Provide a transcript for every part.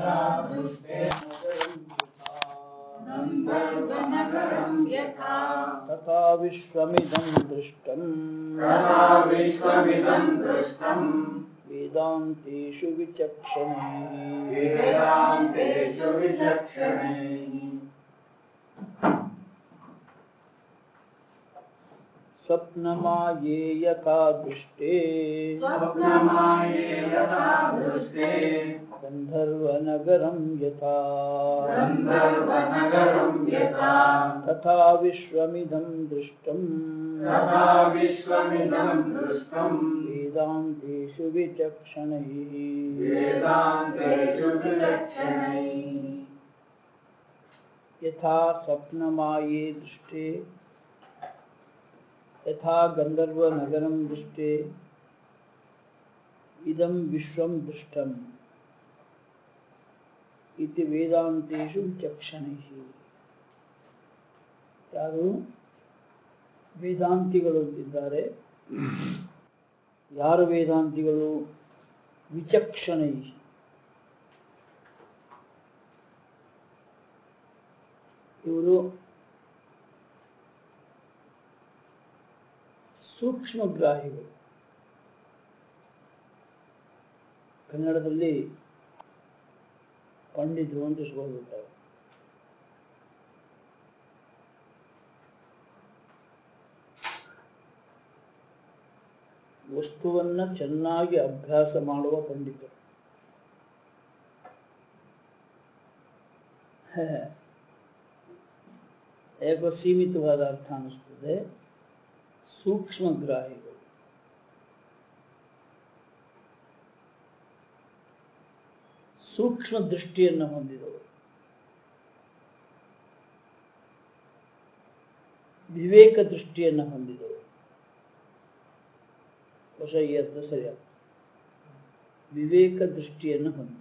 यथा दृष्टे गन्धर्वनगरं यथा तथा विश्वमिदं दृष्टम् तथा विश्वमिदं दृष्टम् वेदान्तेषु विचक्षणैः वेदान्तेषु विचक्षणैः स्वप्नमाये यथा दृष्टे स्वप्नमाये यथा दृष्टे गन्धर्वनगरं यथा गन्धर्वनगरं यथा तथा विश्वमिदं दृष्टम् तथा विश्वमिदं दृष्टम् वेदान्तेषु विचक्षणैः वेदान्तेषु विलक्षणैः यथा स्वप्नमाये दृष्टे यथा गन्धर्वनगरं दृष्टे इदं विश्वं दृष्टम् इति ವೇದಾಂತೇಷು ವಿಚಕ್ಷಣೈಃ ಯಾರು ವೇದಾಂತಿಗಳು ಅಂತಿದ್ದಾರೆ ಯಾರು ವೇದಾಂತಿಗಳು ವಿಚಕ್ಷಣೈ ಇವರು ಸೂಕ್ಷ್ಮಗ್ರಾಹಿಗಳು ಕನ್ನಡದಲ್ಲಿ ಪಂಡಿತರು ಅಂತ ಇಸ್ಕೊಳ್ಬಿಟ್ಟಾರೆ ವಸ್ತುವನ್ನ ಚೆನ್ನಾಗಿ ಅಭ್ಯಾಸ ಮಾಡುವ ಪಂಡಿತರು ಹೇ. ಯಾಕೋ ಸೀಮಿತವಾದ ಅರ್ಥ ಅನಿಸ್ತದೆ ಸೂಕ್ಷ್ಮಗ್ರಾಹಿಗಳು ಸೂಕ್ಷ್ಮ ದೃಷ್ಟಿಯನ್ನು ಹೊಂದಿದವರು ವಿವೇಕ ದೃಷ್ಟಿಯನ್ನು ಹೊಂದಿದವರು ಹೊಸ ಈ ಅರ್ಥ ಸರಿಯಾದ ವಿವೇಕ ದೃಷ್ಟಿಯನ್ನು ಹೊಂದಿದವರು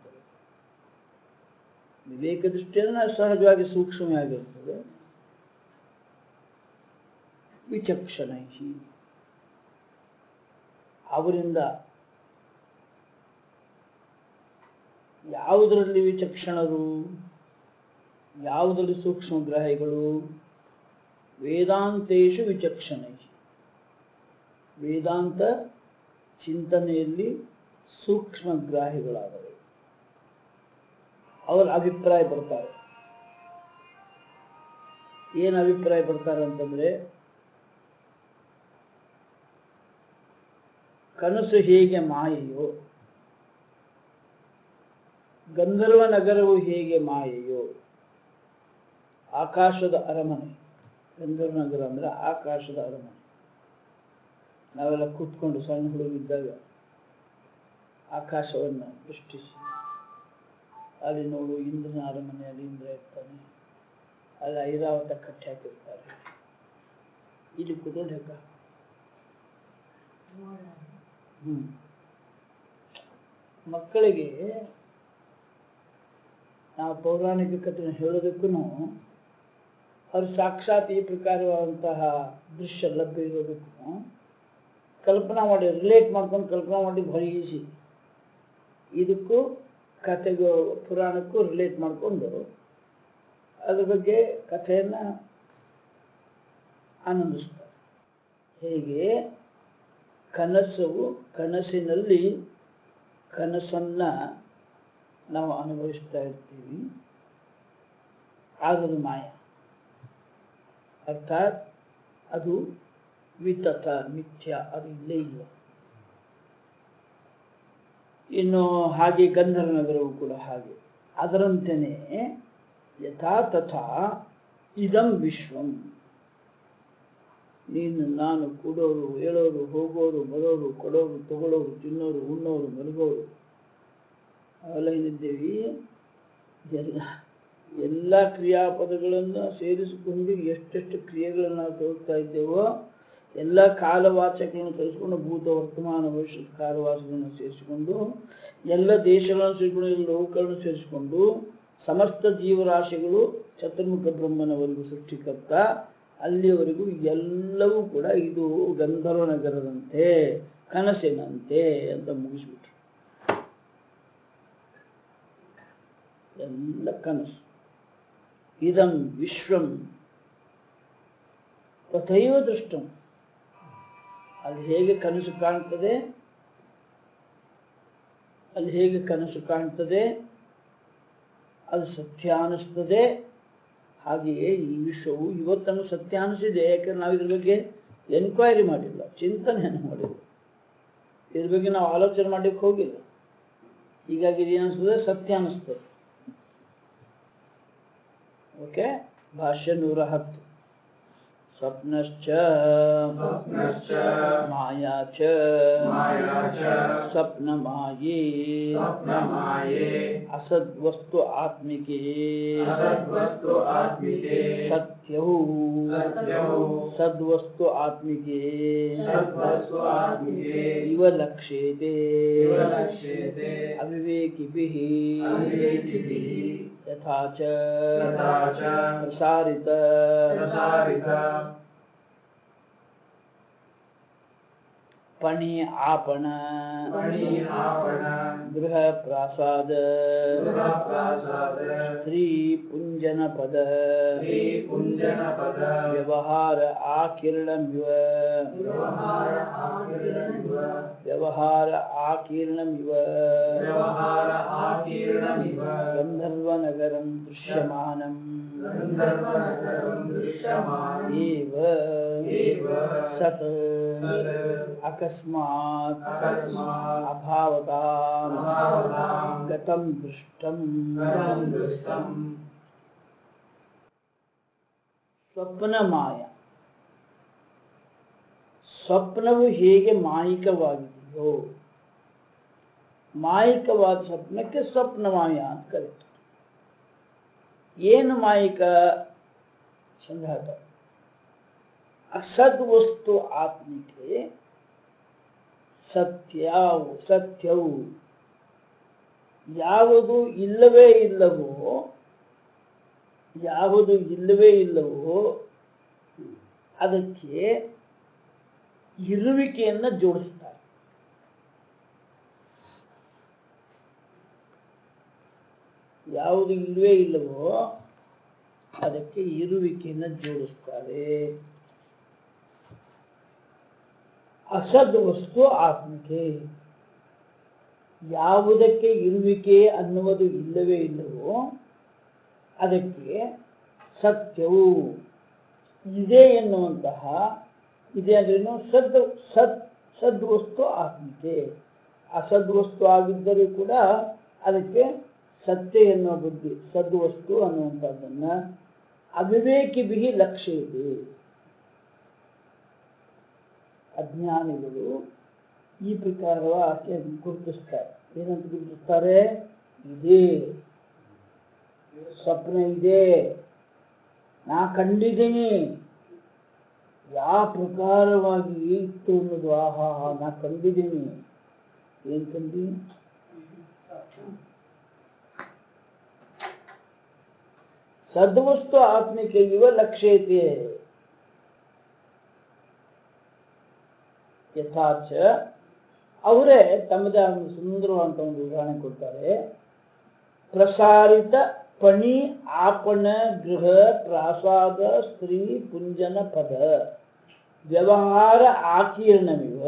ವಿವೇಕ ದೃಷ್ಟಿಯನ್ನು ಸಹಜವಾಗಿ ಸೂಕ್ಷ್ಮವಾಗಿರುತ್ತದೆ ವಿಚಕ್ಷಣೈ ಅವರಿಂದ ಯಾವುದರಲ್ಲಿ ವಿಚಕ್ಷಣರು ಯಾವುದರಲ್ಲಿ ಸೂಕ್ಷ್ಮಗ್ರಾಹಿಗಳು ವೇದಾಂತೇಶು ವಿಚಕ್ಷಣೈ ವೇದಾಂತ ಚಿಂತನೆಯಲ್ಲಿ ಸೂಕ್ಷ್ಮಗ್ರಾಹಿಗಳಾದವರು ಅವರ ಅಭಿಪ್ರಾಯ ಬರ್ತಾರೆ ಏನು ಅಭಿಪ್ರಾಯ ಬರ್ತಾರೆ ಅಂತಂದ್ರೆ ಕನಸು ಹೇಗೆ ಮಾಯೆಯೋ ಗಂಧರ್ವ ನಗರವು ಹೇಗೆ ಮಾಯೆಯೋ ಆಕಾಶದ ಅರಮನೆ ಗಂಧರ್ವ ನಗರ ಅಂದ್ರೆ ಆಕಾಶದ ಅರಮನೆ ನಾವೆಲ್ಲ ಕೂತ್ಕೊಂಡು ಸಣ್ಣ ಹುಡುಗಿದ್ದಾಗ ಆಕಾಶವನ್ನು ದೃಷ್ಟಿಸಿ ಅಲ್ಲಿ ನೋಡು ಇಂದ್ರನ ಅರಮನೆಯಲ್ಲಿ ಇಂದ್ರ ಇರ್ತಾನೆ ಅಲ್ಲಿ ಐರಾವತ ಕಟ್ಟಿ ಹಾಕಿರ್ತಾರೆ ಇಲ್ಲಿ ಕೂತ್ಕೊಂಡು ಲೆಕ್ಕ ಹ್ಮ್ ಮಕ್ಕಳಿಗೆ ನಾವು ಪೌರಾಣಿಕ ಕಥೆ ಹೇಳೋದಕ್ಕೂ ಅವ್ರು ಸಾಕ್ಷಾತ್ ಈ ಪ್ರಕಾರವಾದಂತಹ ದೃಶ್ಯ ಲಭ್ಯ ಇರೋದಕ್ಕೂ ಕಲ್ಪನಾ ಮಾಡಿ ರಿಲೇಟ್ ಮಾಡ್ಕೊಂಡು ಕಲ್ಪನಾ ಮಾಡಿ ಭಾರಿ ಈಸಿ ಇದಕ್ಕೂ ಕಥೆಗೂ ಪುರಾಣಕ್ಕೂ ರಿಲೇಟ್ ಮಾಡಿಕೊಂಡು ಅದ್ರ ಬಗ್ಗೆ ಕಥೆಯನ್ನ ಆನಂದಿಸ್ತಾರೆ ಹೇಗೆ ಕನಸು ಕನಸಿನಲ್ಲಿ ಕನಸನ್ನ ನಾವು ಅನುಭವಿಸ್ತಾ ಇರ್ತೀವಿ ಆಗದು ಮಾಯ ಅರ್ಥಾತ್ ಅದು ವಿತತ ಮಿಥ್ಯ ಅದು ಇಲ್ಲೇ ಇಲ್ಲ ಇನ್ನು ಹಾಗೆ ಗಂಧರ್ವ ನಗರವು ಕೂಡ ಹಾಗೆ ಅದರಂತೆಯೇ ಯಥಾ ತಥಾ ಇದಂ ವಿಶ್ವಂ ನೀನು ನಾನು ಕೂಡೋರು ಹೇಳೋರು ಹೋಗೋರು ಬರೋರು ಕೊಡೋರು ತಗೊಳ್ಳೋರು ತಿನ್ನೋರು ಉಣ್ಣೋರು ಮಲಗೋರು ಅವೆಲ್ಲ ಏನಿದ್ದೇವಿ ಎಲ್ಲ ಎಲ್ಲ ಕ್ರಿಯಾಪದಗಳನ್ನು ಸೇರಿಸಿಕೊಂಡು ಎಷ್ಟೆಷ್ಟು ಕ್ರಿಯೆಗಳನ್ನು ನಾವು ತೋರ್ತಾ ಇದ್ದೇವೋ ಎಲ್ಲ ಕಾಲವಾಚಕಗಳನ್ನು ತರಿಸಿಕೊಂಡು ಭೂತ ವರ್ತಮಾನ ಭವಿಷ್ಯದ ಕಾಲವಾಚಕಗಳನ್ನು ಸೇರಿಸಿಕೊಂಡು ಎಲ್ಲ ದೇಶಗಳನ್ನು ಸೇರಿಸಿಕೊಂಡು ಎಲ್ಲ ಲೋಕಗಳನ್ನು ಸೇರಿಸಿಕೊಂಡು ಸಮಸ್ತ ಜೀವರಾಶಿಗಳು ಚತುರ್ಮುಖ ಬ್ರಹ್ಮನವರೆಗೂ ಸೃಷ್ಟಿಕರ್ತ ಅಲ್ಲಿಯವರೆಗೂ ಎಲ್ಲವೂ ಕೂಡ ಇದು ಗಂಧರ್ವ ನಗರದಂತೆ ಕನಸಿನಂತೆ ಅಂತ ಮುಗಿಸ್ಬಿಟ್ರು ಎಲ್ಲ ಕನಸು ಇದಂ ವಿಶ್ವಂ ತಥೈವ ದೃಷ್ಟಂ ಅಲ್ಲಿ ಹೇಗೆ ಕನಸು ಕಾಣ್ತದೆ ಅಲ್ಲಿ ಹೇಗೆ ಕನಸು ಕಾಣ್ತದೆ ಅದು ಸತ್ಯ ಅನಿಸ್ತದೆ ಹಾಗೆಯೇ ಈ ವಿಶ್ವವು ಇವತ್ತನ್ನು ಸತ್ಯ ಅನಿಸಿದೆ ಯಾಕಂದ್ರೆ ನಾವು ಇದ್ರ ಬಗ್ಗೆ ಎನ್ಕ್ವೈರಿ ಮಾಡಿಲ್ಲ ಚಿಂತನೆಯನ್ನು ಮಾಡಿಲ್ಲ ಇದ್ರ ಬಗ್ಗೆ ನಾವು ಆಲೋಚನೆ ಮಾಡ್ಲಿಕ್ಕೆ ಹೋಗಿಲ್ಲ ಹೀಗಾಗಿ ಇದು ಏನಿಸ್ತದೆ ಸತ್ಯ ಅನಿಸ್ತದೆ ಓಕೆ ಭಾಷ್ಯ ನೂರ ಹತ್ತು ಸ್ವಪ್ನಶ್ಚ ಸ್ವಪ್ನಶ್ಚ ಮಾಯಾ ಚ ಮಾಯಾ ಚ ಸ್ವಪ್ನ ಮಾಯೇ ಸ್ವಪ್ನಮಾಯೇ ಅಸದ್ವಸ್ತು ಆತ್ಮಿಕೆ ಅಸದ್ವಸ್ತು ಆತ್ಮಿಕೆ ಸತ್ಯವು ಸತ್ಯವು ಸದ್ವಸ್ತು ಆತ್ಮಿಕೆ ಸದ್ವಸ್ತು ಆತ್ಮಿಕೆ ಇವ ಲಕ್ಷ್ಯತೆ ಇವ ಲಕ್ಷ್ಯತೆ ಅವಿವೇಕಿಭಿಃ ಅವಿವೇಕಿಭಿಃ ಯಥಾ ಚ ತಥಾ ಚ ಪ್ರಸಾರಿತ ಪ್ರಸಾರಿತ ಪಣಿ ಆಪಣ ಪಣಿ ಆಪಣ ಗೃಹ ಪ್ರಾಸಾದ ಗೃಹ ಪ್ರಾಸಾದ ಸ್ತ್ರೀ ಪುಂಜನ ಪದ ಶ್ರೀ ಪುಂಜನ ಪದ ವ್ಯವಹಾರ ಆಕಿರಣಮಿವ ವ್ಯವಹಾರ ಆಕಿರಣಮಿವ ವ್ಯವಹಾರ ಆಕೀರ್ಣಮಿವ ವ್ಯವಹಾರ ಆಕೀರ್ಣಮಿವ ಗಂಧರ್ವನಗರಂ ದೃಶ್ಯಮಾನಂ ಗಂಧರ್ವನಗರಂ ದೃಶ್ಯಮಾನಂ ಏವ ಏವ ಸತ್ ಸತ್ ಅಕಸ್ಮಾತ್ ಅಕಸ್ಮಾತ್ ಅಭಾವತಾಂ ಅಭಾವತಾಂ ಗತಂ ದೃಷ್ಟಂ ಗತಂ ದೃಷ್ಟಂ ಸ್ವಪ್ನ ಮಾಯ ಸ್ವಪ್ನವು ಹೇಗೆ ಮಾಯಿಕವಾಗಿದೆಯೋ ಮಾಯಿಕವಾದ ಸ್ವಪ್ನಕ್ಕೆ ಸ್ವಪ್ನ ಮಾಯ ಅಂತ ಕರೀತಾರೆ ಏನು ಮಾಯಿಕ ಚಂದ ಹೇಳ್ತಾರೆ. ಅಸದ್ ವಸ್ತು ಆತ್ಮಿಕೆ ಸತ್ಯವು ಸತ್ಯವು ಯಾವುದು ಇಲ್ಲವೇ ಇಲ್ಲವೋ ಯಾವುದು ಇಲ್ಲವೇ ಇಲ್ಲವೋ ಅದಕ್ಕೆ ಇರುವಿಕೆಯನ್ನ ಜೋಡಿಸ್ತಾರೆ ಯಾವುದು ಇಲ್ಲವೇ ಇಲ್ಲವೋ ಅದಕ್ಕೆ ಇರುವಿಕೆಯನ್ನ ಜೋಡಿಸ್ತಾರೆ ಅಸದ್ ವಸ್ತು ಆತ್ಮಿಕೆ ಯಾವುದಕ್ಕೆ ಇರುವಿಕೆ ಅನ್ನುವುದು ಇಲ್ಲವೇ ಇಲ್ಲವೋ ಅದಕ್ಕೆ ಸತ್ಯವು ಇದೆ ಎನ್ನುವಂತಹ ಇದೆ ಅಂದ್ರೇನು ಸದ್ ಸದ್ ಸದ್ವಸ್ತು ಆತ್ಮಿಕೆ ಅಸದ್ವಸ್ತು ಆಗಿದ್ದರೂ ಕೂಡ ಅದಕ್ಕೆ ಸತ್ಯ ಎನ್ನುವ ಬುದ್ಧಿ ಸದ್ವಸ್ತು ಅನ್ನುವಂಥದ್ದನ್ನ ಅವಿವೇಕಿ ಬಿಹಿ ಲಕ್ಷ್ಯ ಇದೆ ಅಜ್ಞಾನಿಗಳು ಈ ಪ್ರಕಾರವಾಗಿ ಗುರುತಿಸ್ತಾರೆ ಏನಂತ ಗುರುತಿಸ್ತಾರೆ ಇದೆ ಸ್ವಪ್ನ ಇದೆ ನಾ ಕಂಡಿದ್ದೀನಿ ಯಾವ ಪ್ರಕಾರವಾಗಿ ಇತ್ತು ಅನ್ನೋದು ಆಹಾ ನಾ ಕಂಡಿದ್ದೀನಿ ಏನ್ ಕಂಡಿ ಸದ್ವಸ್ತು ಆತ್ಮಿಕೆ ಇವ ಲಕ್ಷ್ಯತೆ ಯಥಾಚ ಅವರೇ ತಮ್ಮದೇ ಆದ ಒಂದು ಸುಂದರವಾದಂತ ಒಂದು ಉದಾಹರಣೆ ಕೊಡ್ತಾರೆ ಪ್ರಸಾರಿತ ಪಣಿ ಆಪಣ ಗೃಹ ಪ್ರಾಸಾದ ಸ್ತ್ರೀ ಪುಂಜನ ಪದ ವ್ಯವಹಾರ ಆಕೀರ್ಣವಿವ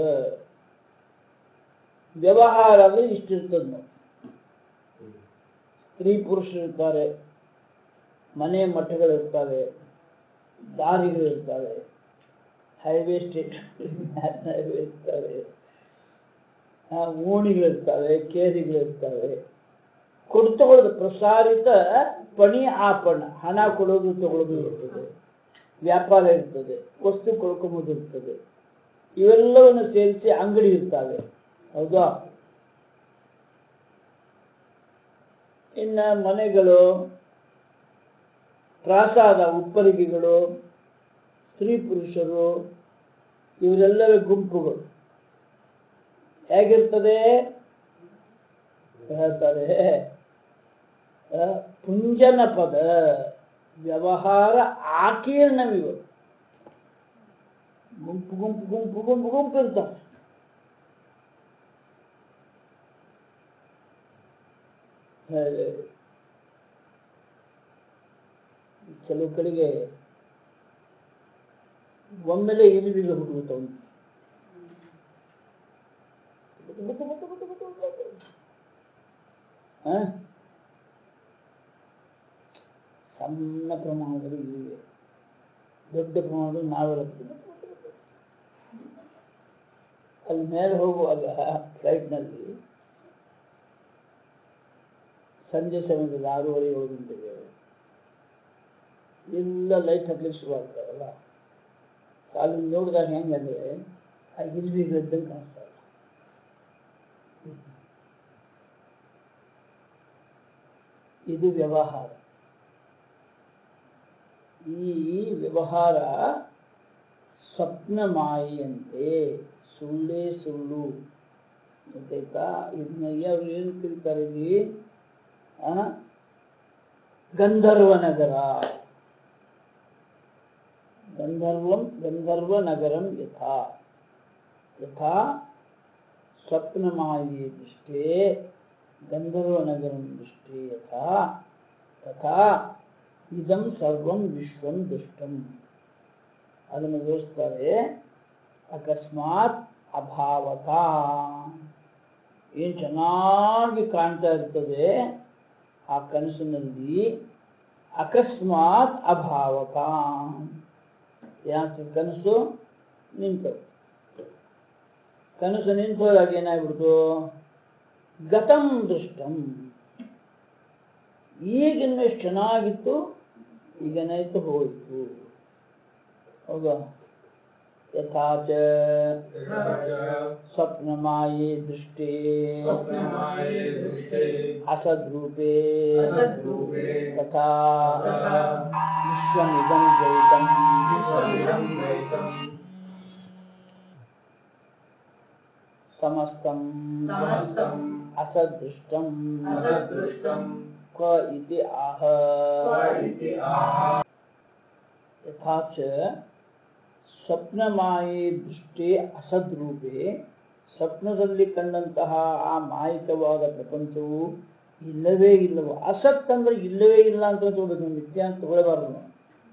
ವ್ಯವಹಾರ ಅಂದ್ರೆ ಇಷ್ಟಿರ್ತದ ನೋಡಿ ಸ್ತ್ರೀ ಪುರುಷರು ಇರ್ತಾರೆ ಮನೆ ಮಠಗಳಿರ್ತವೆ ದಾರಿಗಳಿರ್ತವೆ ಹೈವೇ ಸ್ಟೇಟ್ ಹೈವೇ ಇರ್ತವೆ ಆ, ಓಣಿಗಳಿರ್ತವೆ ಕೇರಿಗಳಿರ್ತವೆ ಕೊಡು ತಗೊಳ್ಳೋದು ಪ್ರಸಾರಿತ ಪಣಿ ಆಪಣ ಹಣ ಕೊಡೋದು ತಗೊಳ್ಳೋದು ಇರ್ತದೆ ವ್ಯಾಪಾರ ಇರ್ತದೆ ವಸ್ತು ಕೊಡ್ಕೊಂಬೋದು ಇರ್ತದೆ ಇವೆಲ್ಲವನ್ನು ಸೇರಿಸಿ ಅಂಗಡಿ ಇರ್ತವೆ ಹೌದಾ ಇನ್ನ ಮನೆಗಳು ಪ್ರಾಸಾದ ಉಪ್ಪರಿಗೆಗಳು ಸ್ತ್ರೀ ಪುರುಷರು ಇವರೆಲ್ಲರ ಗುಂಪುಗಳು ಹೇಗಿರ್ತದೆ ಹೇಳ್ತಾರೆ ಆ, ಪುಂಜನ ಪದ ವ್ಯವಹಾರ ಆಕೀರ್ಣವಿವು ಗುಂಪು ಗುಂಪು ಗುಂಪು ಗುಂಪು ಗುಂಪು ಇರ್ತಾವೆ ಹೇಗೆ? ಕೆಲವು ಕಡೆಗೆ ಒಮ್ಮೆಲೆ ಇಲಿಬಿಲ್ಲ ಹುಟ್ಟುತ್ತವ ಸಣ್ಣ ಪ್ರಮಾಣದಲ್ಲಿ ಇವೆ ದೊಡ್ಡ ಪ್ರಮಾಣದಲ್ಲಿ ನಾವೆಲ್ಲ ಅಲ್ಲಿ ಮೇಲೆ ಹೋಗುವಾಗ ಫ್ಲೈಟ್ನಲ್ಲಿ ಸಂಜೆ ಸಮಯದಲ್ಲಿ ಆರೂವರೆ ಏಳು ಗಂಟೆಗೆ ಎಲ್ಲ ಲೈಟ್ ಹತ್ಲಿಕ್ಕೆ ಶುರು ಆಗ್ತಾರಲ್ಲ ಅಲ್ಲಿ ನೋಡಿದಾಗ ಹೆಂಗಂದ್ರೆ ಆ ಗಿಲ್ಬಿಗಳಿದ್ದಂಗೆ ಕಾಣಿಸ್ತಾ ಇಲ್ಲ ಇದು ವ್ಯವಹಾರ ಈ ವ್ಯವಹಾರ ಸ್ವಪ್ನ ಮಾಯೆಯಂತೆ ಸುಳ್ಳೇ ಸುಳ್ಳು ಗೊತ್ತಾಯ್ತಾ ಇದನ್ನ ಅವ್ರು ಏನು ಕರೀತಾರೆ ಇಲ್ಲಿ ಆ? ಗಂಧರ್ವ ನಗರ ಗಂಧರ್ವಂ ಗಂಧರ್ವ ನಗರಂ ಯಥಾ ಯಥಾ ಸ್ವಪ್ನಮಾಯೆ ದೃಷ್ಟೇ ಗಂಧರ್ವ ನಗರಂ ದೃಷ್ಟೇ ಯಥಾ ತಥಾ ಇದಂ ಸರ್ವಂ ವಿಶ್ವಂ ದುಷ್ಟಂ ಅದನ್ನು ವಿವರಿಸ್ತಾರೆ ಅಕಸ್ಮಾತ್ ಅಭಾವತ ಏನ್ ಚೆನ್ನಾಗಿ ಕಾಣ್ತಾ ಇರ್ತದೆ ಆ ಕನಸಿನಲ್ಲಿ ಅಕಸ್ಮಾತ್ ಅಭಾವತ ಯಾಕೆ ಕನಸು ನಿಂತು ಕನಸು ನಿಂತೋದಾಗ ಏನಾಗ್ಬಿಡ್ತು ಗತಂ ದೃಷ್ಟಂ ಈಗಿನ ಎಷ್ಟು ಚೆನ್ನಾಗಿತ್ತು ಈಗೇನಾಯ್ತು ಹೋಯ್ತು ಹೌದಾ ಯಥಾಚ ಯಥಾ ಚ ಸ್ವಪ್ನಮಾಯೇ ದೃಷ್ಟೇ ಸ್ವಪ್ನಮಾಯೇ ದೃಷ್ಟೇ ಅಸದ್ರೂಪೇ ಅಸದ್ರೂಪೇ ತಥಾ ತಥಾ ವಿಶ್ವಮಿದಂ ದ್ವೈತಂ ವಿಶ್ವಮಿದಂ ದ್ವೈತಂ ಸಮಸ್ತಂ ಸಮಸ್ತಂ ಅಸದೃಷ್ಟಂ ಅಸದೃಷ್ಟಂ ಕ್ವ ಇತಿ ಆಹ ಕ್ವ ಇತಿ ಆಹ ಯಥಾ ಚ ಸ್ವಪ್ನಮಾಯೆ ದೃಷ್ಟಿ ಅಸದ್ರೂಪೇ ಸ್ವಪ್ನದಲ್ಲಿ ಕಂಡಂತಹ ಆ ಮಾಯಿಕವಾದ ಪ್ರಪಂಚವು ಇಲ್ಲವೇ ಇಲ್ಲವೋ ಅಸತ್ ಅಂದ್ರೆ ಇಲ್ಲವೇ ಇಲ್ಲ ಅಂತ ತಗೋಬೇಕು ನೀವು ನಿತ್ಯ ಅಂತ ತಗೊಳ್ಬಾರ್ದು ನಾವು.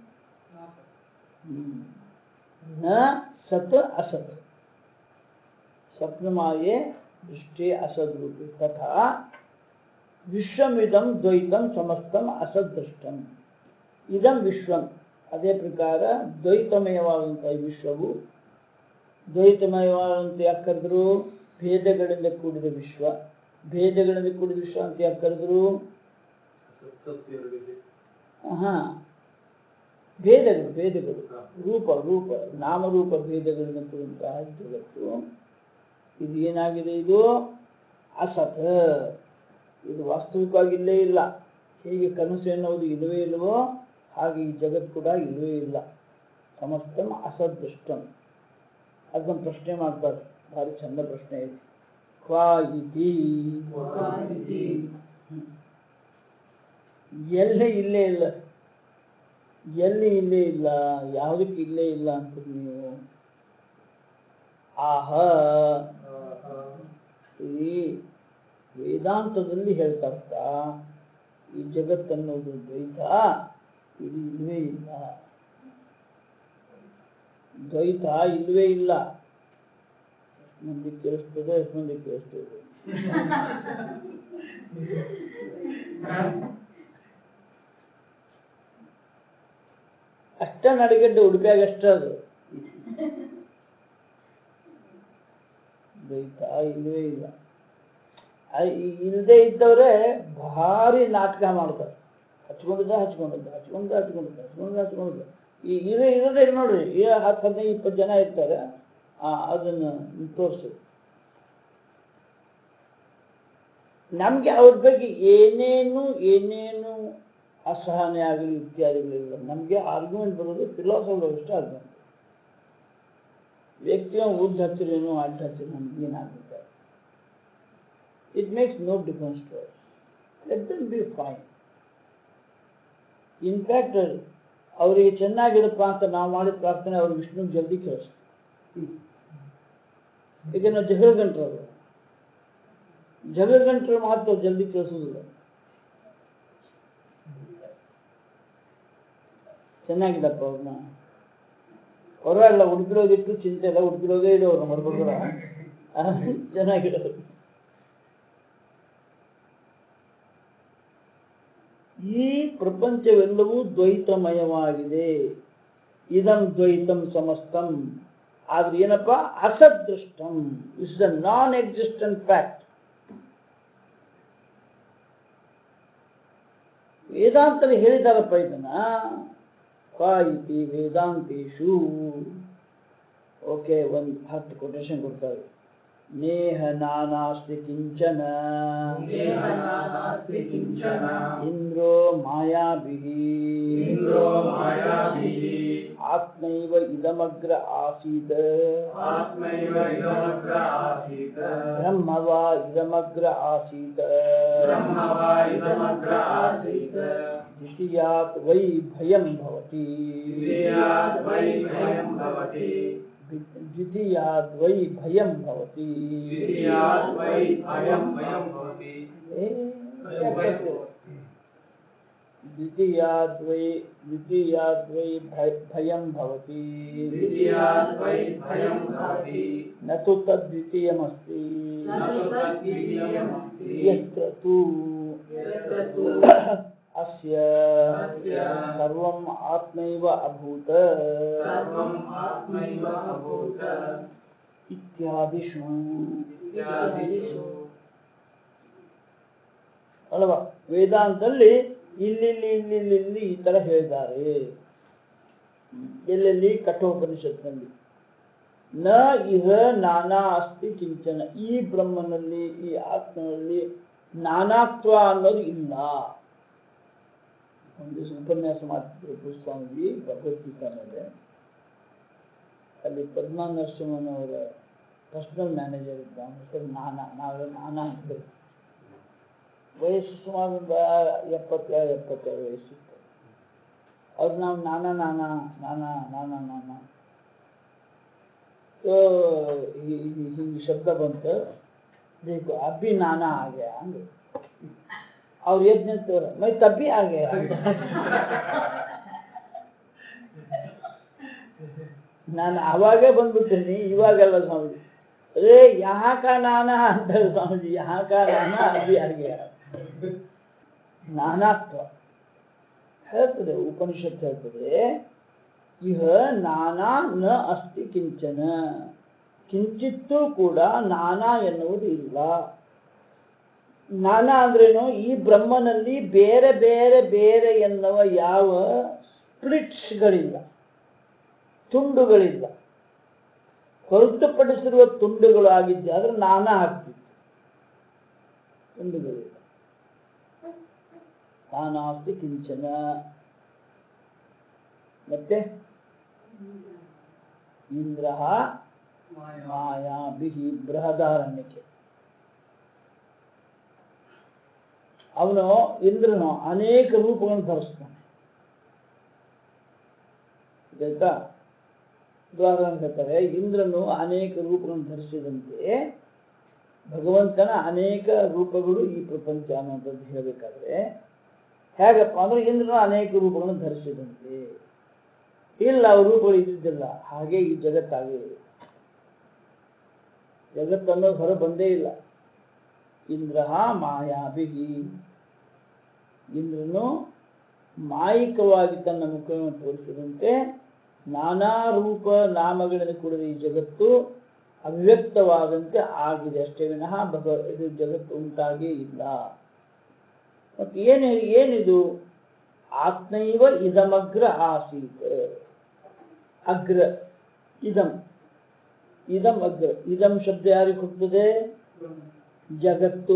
ಹ್ಮ್. ನ ಸತ್ ಅಸತ್ ಸ್ವಪ್ನಮಾಯೆ ದೃಷ್ಟಿ ಅಸದ್ರೂಪೇ ತಥಾ ವಿಶ್ವಮಿದಂ ದ್ವೈತಂ ಸಮಸ್ತಂ ಅಸದೃಷ್ಟಂ ಇದಂ ವಿಶ್ವಂ ಅದೇ ಪ್ರಕಾರ ದ್ವೈತಮಯವಾದಂತಹ ಈ ವಿಶ್ವವು ದ್ವೈತಮಯವಾದಂತ ಯಾಕೆ ಕರೆದ್ರು ಭೇದಗಳಿಂದ ಕೂಡಿದ ವಿಶ್ವ ಭೇದಗಳಿಂದ ಕೂಡಿದ ವಿಶ್ವ ಅಂತ ಯಾಕೆ ಕರೆದ್ರು ಹಾ ಭೇದಗಳು ಭೇದಗಳು ರೂಪ ರೂಪ ನಾಮರೂಪ ಭೇದಗಳಿಂದ ಕೂಡಿದಂತಹ ಜಗತ್ತು ಇದು ಏನಾಗಿದೆ ಇದು ಅಸತ್ ಇದು ವಾಸ್ತವಿಕವಾಗಿ ಇಲ್ಲೇ ಇಲ್ಲ ಹೇಗೆ ಕನಸು ಎನ್ನುವುದು ಇಲ್ಲವೇ ಇಲ್ಲವೋ ಹಾಗೆ ಈ ಜಗತ್ ಕೂಡ ಇಲ್ಲವೇ ಇಲ್ಲ ಸಮಸ್ತಂ ಅಸದೃಷ್ಟಂ ಅದನ್ನ ಪ್ರಶ್ನೆ ಮಾಡ್ತಾರೆ ಭಾರಿ ಚಂದ ಪ್ರಶ್ನೆ ಇದೆ ಕ್ವಾ ಇತಿ ಕ್ವಾ ಇತಿ ಎಲ್ಲಿ ಇಲ್ಲೇ ಇಲ್ಲ ಎಲ್ಲಿ ಇಲ್ಲೇ ಇಲ್ಲ ಯಾವುದಕ್ಕೆ ಇಲ್ಲೇ ಇಲ್ಲ ಅಂತ ನೀವು ಆಹ ಈ ವೇದಾಂತದಲ್ಲಿ ಹೇಳ್ತಾರಪ್ಪ ಈ ಜಗತ್ತನ್ನೋದು ದ್ವೈತ ಇದು ಇಲ್ವೇ ಇಲ್ಲ ದ್ವೈತ ಇಲ್ವೇ ಇಲ್ಲ ಎಷ್ಟು ಮಂದಿ ಕೇಳಿಸ್ತದೆ ಎಷ್ಟು ಮಂದಿ ಕೇಳಿಸ್ತದೆ ಅಷ್ಟ ನಡಿಗಡ್ಡೆ ಉಡುಪಿಯಾಗ ಅಷ್ಟ ಅದು ದ್ವೈತ ಇಲ್ವೇ ಇಲ್ಲ ಆ ಈ- ಇಲ್ದೇ ಇದ್ದವ್ರೆ ಭಾರಿ ನಾಟಕ ಮಾಡ್ತಾರೆ ಹಚ್ಕೊಂಡಿದ್ದ ಹಚ್ಕೊಂಡಿದ್ದ ಹಚ್ಕೊಂಡ ಹಚ್ಕೊಂಡಿದ್ದ ಹಚ್ಕೊಂಡ ಹಚ್ಕೊಂಡಿದ್ದ ಈ ಇರೋ ಇರೋದೇ ನೋಡ್ರಿ ಈ ಹತ್ತು ಹದಿನೈದು ಇಪ್ಪತ್ತು ಜನ ಇರ್ತಾರೆ ಆ, ಅದನ್ನ ತೋರಿಸಿ ನಮ್ಗೆ ಅವ್ರ ಬಗ್ಗೆ ಏನೇನು ಏನೇನು ಅಸಹನೆ ಆಗಲಿ ಇತ್ಯಾದಿಗಳಿಲ್ಲ ನಮ್ಗೆ ಆರ್ಗ್ಯುಮೆಂಟ್ ಬರೋದು ಫಿಲಾಸಫಿ ಇಷ್ಟ ಆರ್ಗ್ಯುಮೆಂಟ್ ವ್ಯಕ್ತಿಯ ಉದ್ದ ಹಚ್ಚಿರೇನು ಅಡ್ಡ ಹಚ್ಚಿರ ನಮ್ಗೆ ಏನಾಗುತ್ತೆ it makes no difference to us let them be fine in fact ಅವರಿಗೆ ಚೆನ್ನಾಗಿರಪ್ಪ ಅಂತ ನಾವು ಮಾಡಿದ ಪ್ರಾರ್ಥನೆ ಅವ್ರಿಗೆ ವಿಷ್ಣು ಜಲ್ದಿ ಕೇಳಿಸ್ತು ಈಗ ನಾವು ಜಗಳ ಗಂಟರು ಜಗಳ ಗಂಟರು ಮಾತ್ರ ಜಲ್ದಿ ಕೇಳಿಸೋದಿಲ್ಲ ಚೆನ್ನಾಗಿಲ್ಲಪ್ಪ ಅವ್ರನ್ನ ಪರವಾಗಿಲ್ಲ ಉಡುಪಿರೋದಿಟ್ಟು ಚಿಂತೆ ಇಲ್ಲ ಉಡುಪಿರೋದೇ ಇಡೋರು ಮರ್ಬೇಡ ಚೆನ್ನಾಗಿರೋದು ಈ ಪ್ರಪಂಚವೆಲ್ಲವೂ ದ್ವೈತಮಯವಾಗಿದೆ ಇದಂ ದ್ವೈತಂ ಸಮಸ್ತಂ ಆದ್ರೆ ಏನಪ್ಪ ಅಸದೃಷ್ಟಂ is the nonexistent fact ವೇದಾಂತರು ಹೇಳಿದಾರಪ್ಪ ಇದನ್ನ ಕಾ ಇತಿ ವೇದಾಂತೇಶು ಓಕೆ ಒಂದು ಹತ್ತು ಕೊಟೇಶನ್ ಕೊಡ್ತಾರೆ ನೇಹ ನಾನಾಸ್ತಿ ಕಿಂಚನ ನೇಹ ನಾನಾಸ್ತಿ ಕಿಂಚನ ಇಂದ್ರೋ ಮಾಯಾಭಿಃ ಇಂದ್ರೋ ಮಾಯಾಭಿಃ ಆತ್ಮೈವ ಇದಮಗ್ರ ಆಸೀತ್ ಆತ್ಮೈವ ಇದಮಗ್ರ ಆಸೀತ್ ಬ್ರಹ್ಮ ವಾ ಇದಮಗ್ರ ಆಸೀತ್ ಬ್ರಹ್ಮ ವಾ ಇದಮಗ್ರ ಆಸೀತ್ ದ್ವಿತೀಯಾತ್ ವೈ ಭಯಂ ಭವತಿ ದ್ವಿತೀಯಾದ್ ವೈ ಭಯಂ ಭವತಿ ದ್ವಿತೀಯಾದ್ ವೈ ಭಯಂ ಭವತಿ ದ್ವಿತೀಯಾದ್ ವೈ ಭಯಂ ಭಯಂ ಭವತಿ ಏ, ಯಾಕಂದ್ರೆ ದ್ವಿತೀಯಾದ್ ವೈ ದ್ವಿತೀಯಾದ್ ವೈ ಭಯ- ಭಯಂ ಭವತಿ ದ್ವಿತೀಯಾದ್ ವೈ ಭಯಂ ಭವತಿ न तु तद्वितीयमस्ति न तु तद्वितीयमस्ति यत्र तु यत्र तु अस्य अस्य सर्वम् आत्मैव अभूत् सर्वम् आत्मैव अभूत् इत्यादिषु इत्यादिषु ಅಲ್ವಾ ವೇದಾಂತಲ್ಲಿ ಇಲ್ಲಿಲ್ಲಿ ಇಲ್ಲಿಲ್ಲಿ ಇಲ್ಲಿ ಈ ತರ ಹೇಳಿದ್ದಾರೆ ಎಲ್ಲೆಲ್ಲಿ ಕಠೋಪನಿಷತ್ನಲ್ಲಿ ನ ಇಹ ನಾನಾ ಅಸ್ತಿ ಕಿಂಚನ ಈ ಬ್ರಹ್ಮನಲ್ಲಿ ಈ ಆತ್ಮನಲ್ಲಿ ನಾನಾತ್ವ ಅನ್ನೋದು ಇಲ್ಲ ಒಂದು ದಿವಸ ಉಪನ್ಯಾಸ ಮಾಡ್ತಿದ್ರು ಪುಸ್ತಕದಲ್ಲಿ ಭಗವದ್ಗೀತಾ ಮೇಲೆ ಅಲ್ಲಿ ಪದ್ಮಾ ನರಸಿಂಹನವರ ಪರ್ಸನಲ್ ಮ್ಯಾನೇಜರ್ ಇದ್ದ ಅವನ ಹೆಸರು ನಾನಾ ನಾವೆಲ್ಲ ನಾನಾ ಅಂತೀವಿ ವಯಸ್ಸು ಸುಮಾರು ಒಂದು ಎಪ್ಪತ್ತೇಳು ಎಪ್ಪತ್ತೆರಡು ವಯಸ್ಸಿತ್ತು ಅವ್ರು ನಾವು ನಾನಾ ನಾನಾ ನಾನಾ ನಾನಾ ನಾನಾ ಸೊ ಹಿಂಗೆ ಶಬ್ದ ಬಂತು देखो अभी नाना आ गया अंगे और एक दिन तो मैं तब भी आ गया ನಾನು ಅವಾಗೇ ಬಂದ್ಬಿಟ್ಟಿನಿ ಇವಾಗೆಲ್ಲ ಸ್ವಾಮೀಜಿ ಅರೇ ಯಹಾ ಕಾ ನಾನಾ ಅಂತಾರೆ ಸ್ವಾಮೀಜಿ ಯಹಾ ಕಾ ನಾನಾ ಅಭಿ ಆಗಿದೆ ನಾನಾತ್ವ ಹೇಳ್ತದೆ ಉಪನಿಷತ್ ಹೇಳ್ತದೆ ಇಹ ನಾನಾ ನ ಅಸ್ತಿ ಕಿಂಚನ ಕಿಂಚಿತ್ತೂ ಕೂಡ ನಾನಾ ಎನ್ನುವುದು ಇಲ್ಲ ನಾನಾ ಅಂದ್ರೇನು ಈ ಬ್ರಹ್ಮನಲ್ಲಿ ಬೇರೆ ಬೇರೆ ಬೇರೆ ಎನ್ನುವ ಯಾವ ಸ್ಪ್ಲಿಟ್ಸ್ಗಳಿಲ್ಲ ತುಂಡುಗಳಿಲ್ಲ ಹೊರತುಪಡಿಸಿರುವ ತುಂಡುಗಳು ಆಗಿದ್ದೆ ಆದ್ರೆ ನಾನಾ ಆಗ್ತಿತ್ತು ತುಂಡುಗಳಿಲ್ಲ ನಾನಾಸ್ತಿ ಕಿಂಚನ ಮತ್ತೆ ಇಂದ್ರ ಮಾಯಾ ಬಿಹಿ ಬೃಹದಾರಣ್ಯಕ್ಕೆ ಅವನು ಇಂದ್ರನು ಅನೇಕ ರೂಪಗಳನ್ನು ಧರಿಸ್ತಾನೆ ಗೊತ್ತಾ ಉದಾಹರಣೆ ಹೇಳ್ತಾರೆ ಇಂದ್ರನು ಅನೇಕ ರೂಪಗಳನ್ನು ಧರಿಸಿದಂತೆ ಭಗವಂತನ ಅನೇಕ ರೂಪಗಳು ಈ ಪ್ರಪಂಚ ಅನ್ನೋಂಥದ್ದು ಹೇಳಬೇಕಾದ್ರೆ ಹೇಗಪ್ಪ ಅಂದ್ರೆ ಇಂದ್ರನು ಅನೇಕ ರೂಪಗಳನ್ನು ಧರಿಸಿದಂತೆ ಇಲ್ಲ ಅವ್ರ ರೂಪಗಳು ಇದ್ದಿದ್ದಿಲ್ಲ ಹಾಗೆ ಈ ಜಗತ್ತಾಗಿದೆ ಜಗತ್ತನ್ನೋದು ಹೊರ ಬಂದೇ ಇಲ್ಲ ಇಂದ್ರ ಮಾಯಾಭಿಹಿ ಇಂದ್ರನು ಮಾಯಿಕವಾಗಿ ತನ್ನ ಮುಖವನ್ನು ತೋರಿಸಿದಂತೆ ನಾನಾ ರೂಪ ನಾಮಗಳಿಂದ ಕೂಡಿದ ಈ ಜಗತ್ತು ಅವ್ಯಕ್ತವಾದಂತೆ ಆಗಿದೆ ಅಷ್ಟೇ ವಿನಃ ಭಗ ಇದು ಜಗತ್ತು ಉಂಟಾಗೇ ಇಲ್ಲ ಮತ್ತೆ ಏನು ಏನಿದು ಆತ್ಮೈವ ಇದಮಗ್ರ ಆಸೀತ್ ಅಗ್ರ ಇದಂ ಇದಂ ಅಗ್ರ ಇದಂ ಶಬ್ದ ಯಾರಿಗೆ ಹೋಗ್ತದೆ ಜಗತ್ತು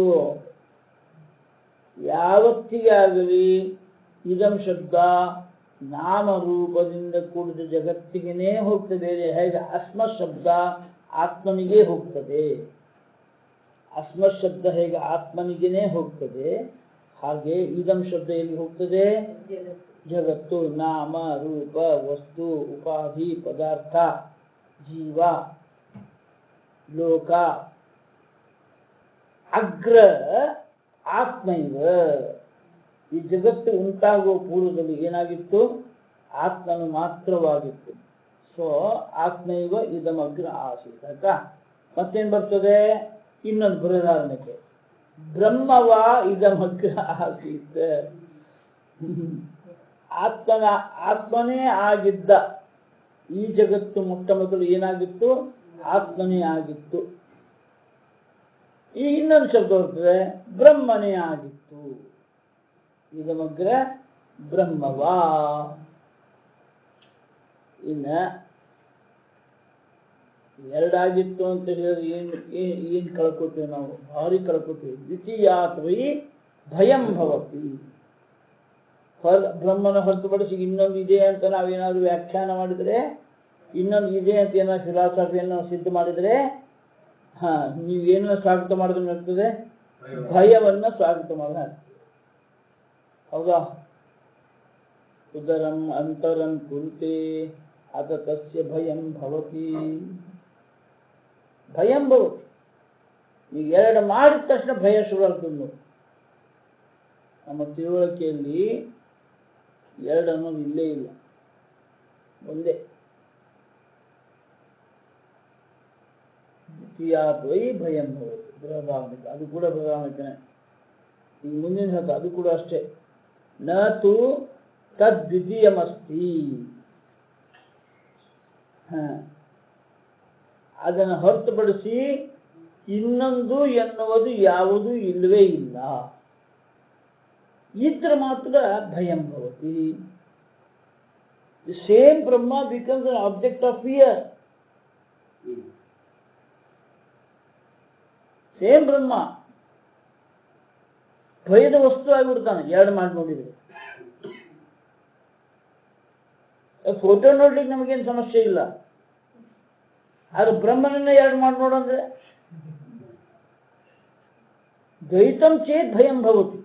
ಯಾವತ್ತಿಗೆ ಆಗಲಿ ಇದಂ ಶಬ್ದ ನಾಮರೂಪದಿಂದ ಕೂಡಿದ ಜಗತ್ತಿಗೆನೇ ಹೋಗ್ತದೆ ಹೇಗೆ ಅಸ್ಮತ್ ಶಬ್ದ ಆತ್ಮನಿಗೆ ಹೋಗ್ತದೆ ಅಸ್ಮತ್ ಶಬ್ದ ಹೇಗೆ ಆತ್ಮನಿಗೆನೇ ಹೋಗ್ತದೆ ಹಾಗೆ ಇದಂ ಶಬ್ದ ಎಲ್ಲಿ ಹೋಗ್ತದೆ ಜಗತ್ತು ನಾಮ ರೂಪ ವಸ್ತು ಉಪಾಧಿ ಪದಾರ್ಥ ಜೀವ ಲೋಕ ಅಗ್ರ ಆತ್ಮೈವ ಈ ಜಗತ್ತು ಉಂಟಾಗುವ ಪೂರ್ವದಲ್ಲಿ ಏನಾಗಿತ್ತು ಆತ್ಮನು ಮಾತ್ರವಾಗಿತ್ತು ಸೊ ಆತ್ಮೈವ ಇದಮಗ್ರ ಆಸೀತ್ ಆಯ್ತಾ ಮತ್ತೇನ್ ಬರ್ತದೆ ಇನ್ನೊಂದು ಬೃಹದಾರಣಕ್ಕೆ ಬ್ರಹ್ಮವ ಇದಮಗ್ರ ಆಸೀತ್ ಆತ್ಮನ ಆತ್ಮನೇ ಆಗಿದ್ದ ಈ ಜಗತ್ತು ಮೊಟ್ಟ ಮೊದಲು ಏನಾಗಿತ್ತು ಆತ್ಮನೇ ಆಗಿತ್ತು ಈ ಇನ್ನೊಂದು ಶಬ್ದ ಬರ್ತದೆ ಬ್ರಹ್ಮನೇ ಆಗಿತ್ತು ಇದಮಗ್ರ ಬ್ರಹ್ಮವಾ ಇನ್ನ ಎರಡಾಗಿತ್ತು ಅಂತ ಹೇಳಿದ್ರೆ ಏನ್ ಏನ್ ಏನ್ ಕಳ್ಕೊತೀವಿ ನಾವು ಭಾರಿ ಕಳ್ಕೊತೀವಿ ದ್ವಿತೀಯಾತ್ವೈ ಭಯಂ ಭವತಿ ಹೊರ ಬ್ರಹ್ಮನ ಹೊರತುಪಡಿಸಿ ಇನ್ನೊಂದು ಇದೆ ಅಂತ ನಾವೇನಾದ್ರೂ ವ್ಯಾಖ್ಯಾನ ಮಾಡಿದ್ರೆ ಇನ್ನೊಂದು ಇದೆ ಅಂತ ಏನಾದ್ರು ಫಿಲಾಸಫಿಯನ್ನು ಸಿದ್ಧ ಮಾಡಿದ್ರೆ ಹಾ ನೀವೇನ ಸ್ವಾಗತ ಮಾಡಿದ್ರೆ ಇರ್ತದೆ ಭಯವನ್ನ ಸ್ವಾಗತ ಮಾಡಿದ ಹೌದಾ ಉದರಂ ಅಂತರಂ ಕುರುತೆ ಅತ ತಸ್ಯ ಭಯಂ ಭವತಿ ಭಯಂ ಭವತಿ ನೀವು ಎರಡು ಮಾಡಿದ ತಕ್ಷಣ ಭಯ ಶುರು ಆಗ್ತದೆ ನೋಡಿ. ನಮ್ಮ ತಿಳುವಳಿಕೆಯಲ್ಲಿ ಎರಡು ಅನ್ನೋದು ಇಲ್ಲೇ ಇಲ್ಲ ಒಂದೇ ದ್ವಿತೀಯಾದ್ವೈ ಭಯಂ ಭವತಿ ಬೃಹದಾರಣಿಕ ಅದು ಕೂಡ ಬೃಹದಾರಣಿಕನೇ ಈಗ ಮುಂದಿನ ಹತ್ತು ಅದು ಕೂಡ ಅಷ್ಟೇ ನ ತು ತದ್ವಿತೀಯಮಸ್ತಿ ಹ ಅದನ್ನು ಹೊರತುಪಡಿಸಿ ಇನ್ನೊಂದು ಎನ್ನುವುದು ಯಾವುದು ಇಲ್ಲವೇ ಇಲ್ಲ ಇದ್ರೆ ಮಾತ್ರ ಭಯಂ ಭವತಿ same Brahma becomes an object of fear same Brahma ಭಯದ ವಸ್ತು ಆಗಿಬಿಡ್ತಾನೆ ಎರಡು ಮಾಡಿ ನೋಡಿದ್ರೆ ಫೋಟೋ ನೋಡ್ಲಿಕ್ಕೆ ನಮಗೇನು ಸಮಸ್ಯೆ ಇಲ್ಲ ಆದ್ರೆ ಬ್ರಹ್ಮನನ್ನ ಎರಡು ಮಾಡಿ ನೋಡಂದ್ರೆ ದ್ವೈತಂ ಚೇತ್ ಭಯಂ ಭವತಿ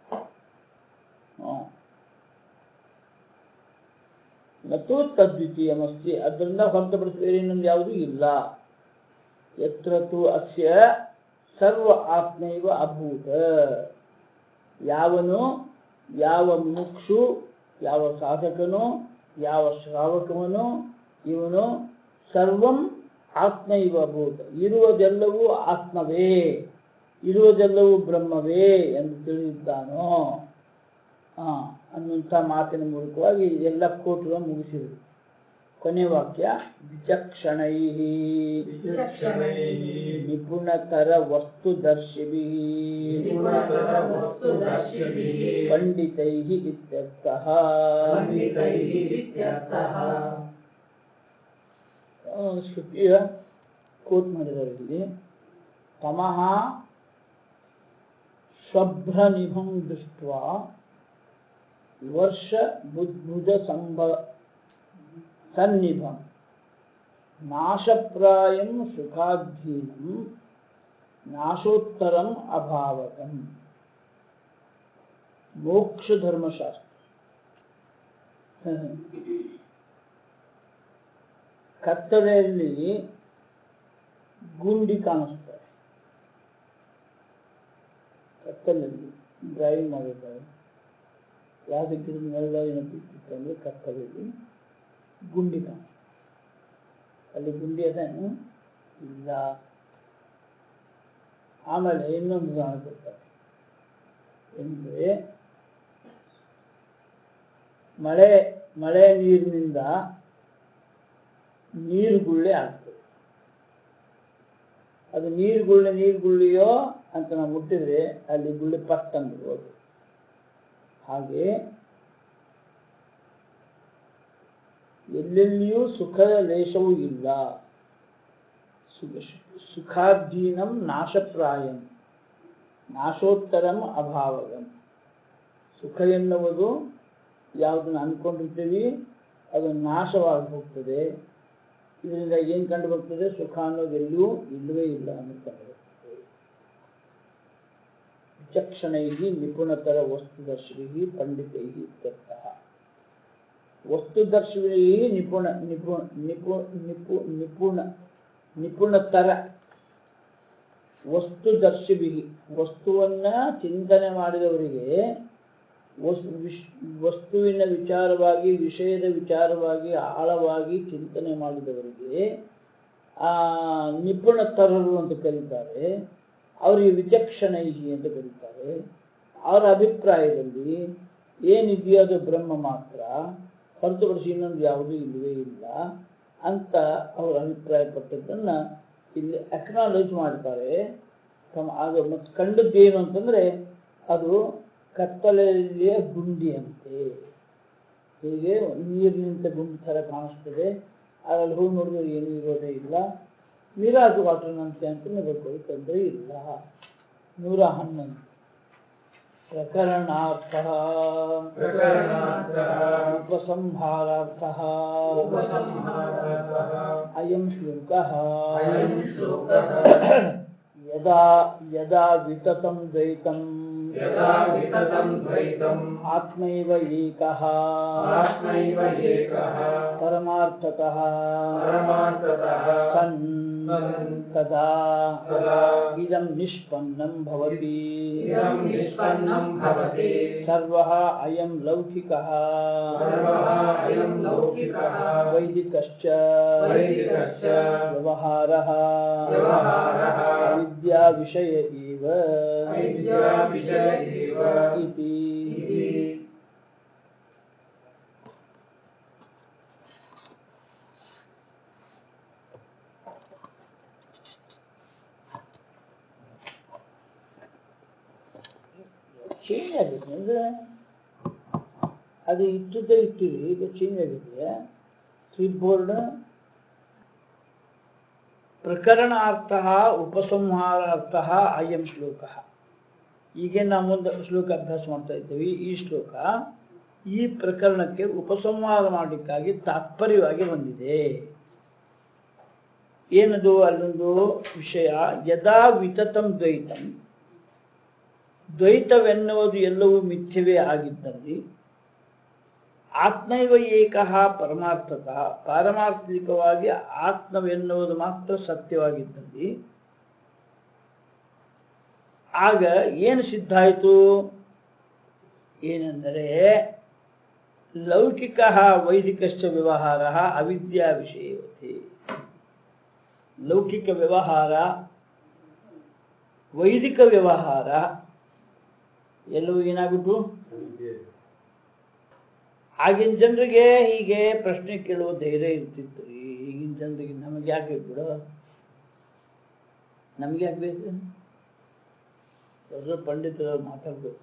ಮತ್ತು ತದ್ವಿತೀಯಮಸ್ತಿ ಅದರಿಂದ ಹೊರತುಪಡಿಸಿ ಬೇರೆ ಇನ್ನೊಂದು ಯಾವುದೂ ಇಲ್ಲ ಯತ್ರ ತು ಅಸ್ಯ ಸರ್ವ ಆತ್ಮೈವ ಅಭೂತ ಯಾವನು ಯಾವ ಮುಕ್ಷು ಯಾವ ಸಾಧಕನು ಯಾವ ಶ್ರಾವಕವನು ಇವನು ಸರ್ವಂ ಆತ್ಮ ಇವ ಭೂತ ಇರುವುದೆಲ್ಲವೂ ಆತ್ಮವೇ ಇರುವುದೆಲ್ಲವೂ ಬ್ರಹ್ಮವೇ ಎಂದು ತಿಳಿದಿದ್ದಾನೋ ಆ ಅನ್ನುವಂಥ ಮಾತಿನ ಮೂಲಕವಾಗಿ ಎಲ್ಲ ಕೋಟುಗಳು ಮುಗಿಸಿದರು ಕೊನೆ ವಾಕ್ಯ ವಿಚಕ್ಷಣೈ ವಿಚಕ್ಷಣೈಃ ನಿಪುಣತರ ವಸ್ತುದರ್ಶಿಭಿ ನಿಪುಣತರ ವಸ್ತುದರ್ಶಿಭಿಃ ಪಂಡಿತೈ ಇತ್ಯರ್ಥಃ ಪಂಡಿತೈಃ ಇತ್ಯರ್ಥಃ ಆ, ಶ್ರುತಿಯ ಕೋಟ್ ಮಾಡಿದ್ದಾರೆ ಇಲ್ಲಿ ತಮಃ ಶಭ್ರನಿಭಂ ದೃಷ್ಟ್ವಾ ವರ್ಷ ಬುದ್ಬುಧ ಸಂಭ ಸನ್ನಿಭಂ ನಾಶಪ್ರಾಯಂ ಸುಖಾಧೀನಂ ನಾಶೋತ್ತರಂ ಅಭಾವಕಂ ಮೋಕ್ಷ ಧರ್ಮಶಾಸ್ತ್ರ ಕತ್ತಲೆಯಲ್ಲಿ ಗುಂಡಿ ಕಾಣಿಸ್ತಾರೆ ಕತ್ತಲಲ್ಲಿ ಡ್ರೈವಿಂಗ್ ಮಾಡಿರ್ತಾರೆ ಯಾವುದಕ್ಕೆ ನೆಲದ ಏನೋ ಬಿಟ್ಟಿತ್ತಂದ್ರೆ ಕತ್ತಲಲ್ಲಿ ಗುಂಡಿ ಕಾಣಿಸ್ತಾರೆ ಅಲ್ಲಿ ಗುಂಡಿ ಅದೇನು ಇಲ್ಲ ಆಮೇಲೆ ಇನ್ನೊಂದು ಉದಾಹರಣೆ ಕೊಡ್ತಾರೆ ಅಂದ್ರೆ ಮಳೆ ಮಳೆ ನೀರಿನಿಂದ ನೀರುಗುಳ್ಳೆ ಆಗ್ತದೆ ಅದು ನೀರುಗುಳ್ಳೆ ನೀರುಗುಳ್ಳೆಯೋ ಅಂತ ನಾವು ಮುಟ್ಟಿದ್ರೆ ಅಲ್ಲಿ ಗುಳ್ಳೆ ಪಟ್ ಅಂದ್ಬೋದು ಹಾಗೆ ಎಲ್ಲೆಲ್ಲಿಯೂ ಸುಖದ ಲೇಶವೂ ಇಲ್ಲ ಸು- ಸುಖಾಧೀನಂ ನಾಶಪ್ರಾಯಂ ನಾಶೋತ್ತರಂ ಅಭಾವಗಂ ಸುಖ ಎನ್ನುವುದು ಯಾವುದನ್ನು ಅನ್ಕೊಂಡಿರ್ತೀವಿ ಅದು ನಾಶವಾಗಿ ಹೋಗ್ತದೆ ಇದರಿಂದ ಏನ್ ಕಂಡು ಬರ್ತದೆ ಸುಖ ಅನ್ನೋದೆಲ್ಲೂ ಇಲ್ಲವೇ ಇಲ್ಲ ಅನ್ನೋದು ಕಂಡು ಬರ್ತದೆ ವಿಚಕ್ಷಣೈ ನಿಪುಣತರ ವಸ್ತುದರ್ಶಿಭಿ ಪಂಡಿತೈ ಇತ್ಯರ್ಥಃ ವಸ್ತುದರ್ಶಿಭಿ ನಿಪುಣ ನಿಪುಣ ನಿಪು ನಿಪು ನಿಪುಣ ನಿಪುಣತರ ವಸ್ತುದರ್ಶಿಭಿ ವಸ್ತುವನ್ನ ಚಿಂತನೆ ಮಾಡಿದವರಿಗೆ ವಸ್- ವಿಶ್- ವಸ್ತುವಿನ ವಿಚಾರವಾಗಿ ವಿಷಯದ ವಿಚಾರವಾಗಿ ಆಳವಾಗಿ ಚಿಂತನೆ ಮಾಡಿದವರಿಗೆ ಆ ನಿಪುಣತರರು ಅಂತ ಕರೀತಾರೆ ಅವರಿಗೆ ವಿಚಕ್ಷಣೈಹಿ ಅಂತ ಕರೀತಾರೆ ಅವರ ಅಭಿಪ್ರಾಯದಲ್ಲಿ ಏನಿದೆಯೋ ಅದು ಬ್ರಹ್ಮ ಮಾತ್ರ ಹೊರತುಪಡಿಸಿ ಇನ್ನೊಂದು ಯಾವುದೂ ಇಲ್ಲವೇ ಇಲ್ಲ ಅಂತ ಅವರು ಅಭಿಪ್ರಾಯ ಪಟ್ಟದ್ದನ್ನ ಇಲ್ಲಿ ಅಕ್ನಾಲೇಜ್ ಮಾಡ್ತಾರೆ ತಮ್ಮ ಅದು ಮತ್ತು ಕಂಡದ್ದೇನು ಅಂತಂದ್ರೆ ಅದು ಕತ್ತಲೆಯ ಗುಂಡಿಯಂತೆ ಹೀಗೆ ನೀರು ನಿಂತ ಗುಂಡಿ ಥರ ಕಾಣಿಸ್ತದೆ ಅದರಲ್ಲಿ ಹೋಗಿ ನೋಡಿದ್ರೆ ಏನೂ ಇರೋದೇ ಇಲ್ಲ ಮಿರಾಜ್ ವಾಟರ್ನಂತೆ ಅಂತ ಬರ್ಕೊಳ್ಳಿ ತೊಂದರೆ ಇಲ್ಲ ನೂರ ಹನ್ನೊಂದು ಪ್ರಕರಣಾರ್ಥ ಪ್ರಕರಣಾರ್ಥಃ ಉಪಸಂಹಾರಾರ್ಥಃ ಉಪಸಂಹಾರಾರ್ಥಃ ಅಯಂ ಶ್ಲೋಕಃ ಅಯಂ ಶ್ಲೋಕಃ ಯದಾ ಯದಾ ವಿತತಂ ದ್ವೈತಂ ಯದಾ ವಿತತಂ ದ್ವೈತಂ ಆತ್ಮೈವ ಏಕಃ ಆತ್ಮೈವ ಏಕಃ ಪರಮಾರ್ಥತಃ ಪರಮಾರ್ಥತಃ ಸನ್ ಸನ್ ತದಾ ತದಾ ಇದಂ ನಿಷ್ಪನ್ನಂ ಭವತಿ ಇದಂ ನಿಷ್ಪನ್ನಂ ಭವತಿ ಸರ್ವಃ ಅಯಂ ಲೌಕಿಕಃ ಸರ್ವಃ ಅಯಂ ಲೌಕಿಕಃ ವೈದಿಕಶ್ಚ ವೈದಿಕಶ್ಚ ವ್ಯವಹಾರः ವ್ಯವಹಾರः ಅವಿದ್ಯಾ ವಿಷಯ ಇವ ಅವಿದ್ಯಾವಿಷಯ ಇವ ಇತಿ ಇತಿ. ಚೇಂಜ್ ಆಗಿದೆ ಅಂದ್ರೆ ಅದು ಇಟ್ಟದ್ದೇ ಇಟ್ಟಿರಿ ಇದು ಚೇಂಜ್ ಆಗಿದೆ ಕ್ಲಿಪ್ಬೋರ್ಡ್ ಪ್ರಕರಣಾರ್ಥ ಉಪಸಂಹಾರಾರ್ಥ ಅಯಂ ಶ್ಲೋಕ ಈಗ ನಾವು ಒಂದು ಶ್ಲೋಕ ಅಭ್ಯಾಸ ಮಾಡ್ತಾ ಇದ್ದೀವಿ ಈ ಶ್ಲೋಕ ಈ ಪ್ರಕರಣಕ್ಕೆ ಉಪಸಂಹಾರ ಮಾಡಲಿಕ್ಕಾಗಿ ತಾತ್ಪರ್ಯವಾಗಿ ಬಂದಿದೆ ಏನದು ಅಲ್ಲೊಂದು ವಿಷಯ ಯದಾ ವಿತತಂ ದ್ವೈತಂ ದ್ವೈತವೆನ್ನುವುದು ಎಲ್ಲವೂ ಮಿಥ್ಯವೇ ಆಗಿದ್ದಲ್ಲಿ ಆತ್ಮೈವ ಏಕಃ ಪರಮಾರ್ಥತ ಪಾರಮಾರ್ಥಿಕವಾಗಿ ಆತ್ಮವೆನ್ನುವುದು ಮಾತ್ರ ಸತ್ಯವಾಗಿದ್ದಲ್ಲಿ ಆಗ ಏನು ಸಿದ್ಧ ಆಯಿತು ಏನೆಂದರೆ ಲೌಕಿಕ ವೈದಿಕಶ್ಚ ವ್ಯವಹಾರ ಅವಿದ್ಯಾ ವಿಷಯವತಿ ಲೌಕಿಕ ವ್ಯವಹಾರ ವೈದಿಕ ವ್ಯವಹಾರ ಎಲ್ಲವೂ ಏನಾಗ್ಬಿಟ್ಟು ಆಗಿನ ಜನರಿಗೆ ಹೀಗೆ ಪ್ರಶ್ನೆ ಕೇಳುವ ಧೈರ್ಯ ಇರ್ತಿತ್ತು ರೀ ಈಗಿನ ಜನರಿಗೆ ನಮಗೆ ಯಾಕೆ ಬೇಕು ಬಿಡು ನಮ್ಗೆ ಯಾಕೆ ಬೇಕು ದೊಡ್ಡ ಪಂಡಿತರು ಮಾತಾಡ್ಬೇಕು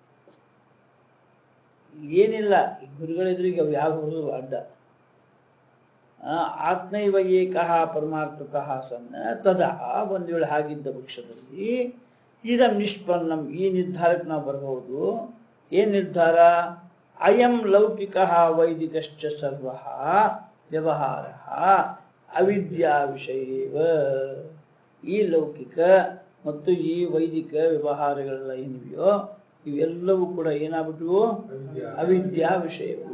ಏನಿಲ್ಲ ಈ ಗುರುಗಳಿದ್ರೆ ಅವು ಯಾವ ಹುಡುಗರು ಅಡ್ಡ ಆ, ಆತ್ಮೈವ ಏಕಃ ಪರಮಾರ್ಥತಃ ಸನ್ನ ತದಾ ಒಂದು ವೇಳೆ ಹಾಗಿದ್ದ ಪಕ್ಷದಲ್ಲಿ ಇದಂ ನಿಷ್ಪನ್ನಂ ಈ ನಿರ್ಧಾರಕ್ಕೆ ನಾವು ಬರಬಹುದು ಏನ್ ನಿರ್ಧಾರ ಅಯಂ ಲೌಕಿಕ ವೈದಿಕಶ್ಚ ಸರ್ವ ವ್ಯವಹಾರ ಅವಿದ್ಯಾ ವಿಷಯವ ಈ ಲೌಕಿಕ ಮತ್ತು ಈ ವೈದಿಕ ವ್ಯವಹಾರಗಳೆಲ್ಲ ಏನಿವೆಯೋ ಇವೆಲ್ಲವೂ ಕೂಡ ಏನಾಗ್ಬಿಟ್ವು ಅವಿದ್ಯಾ ವಿಷಯವು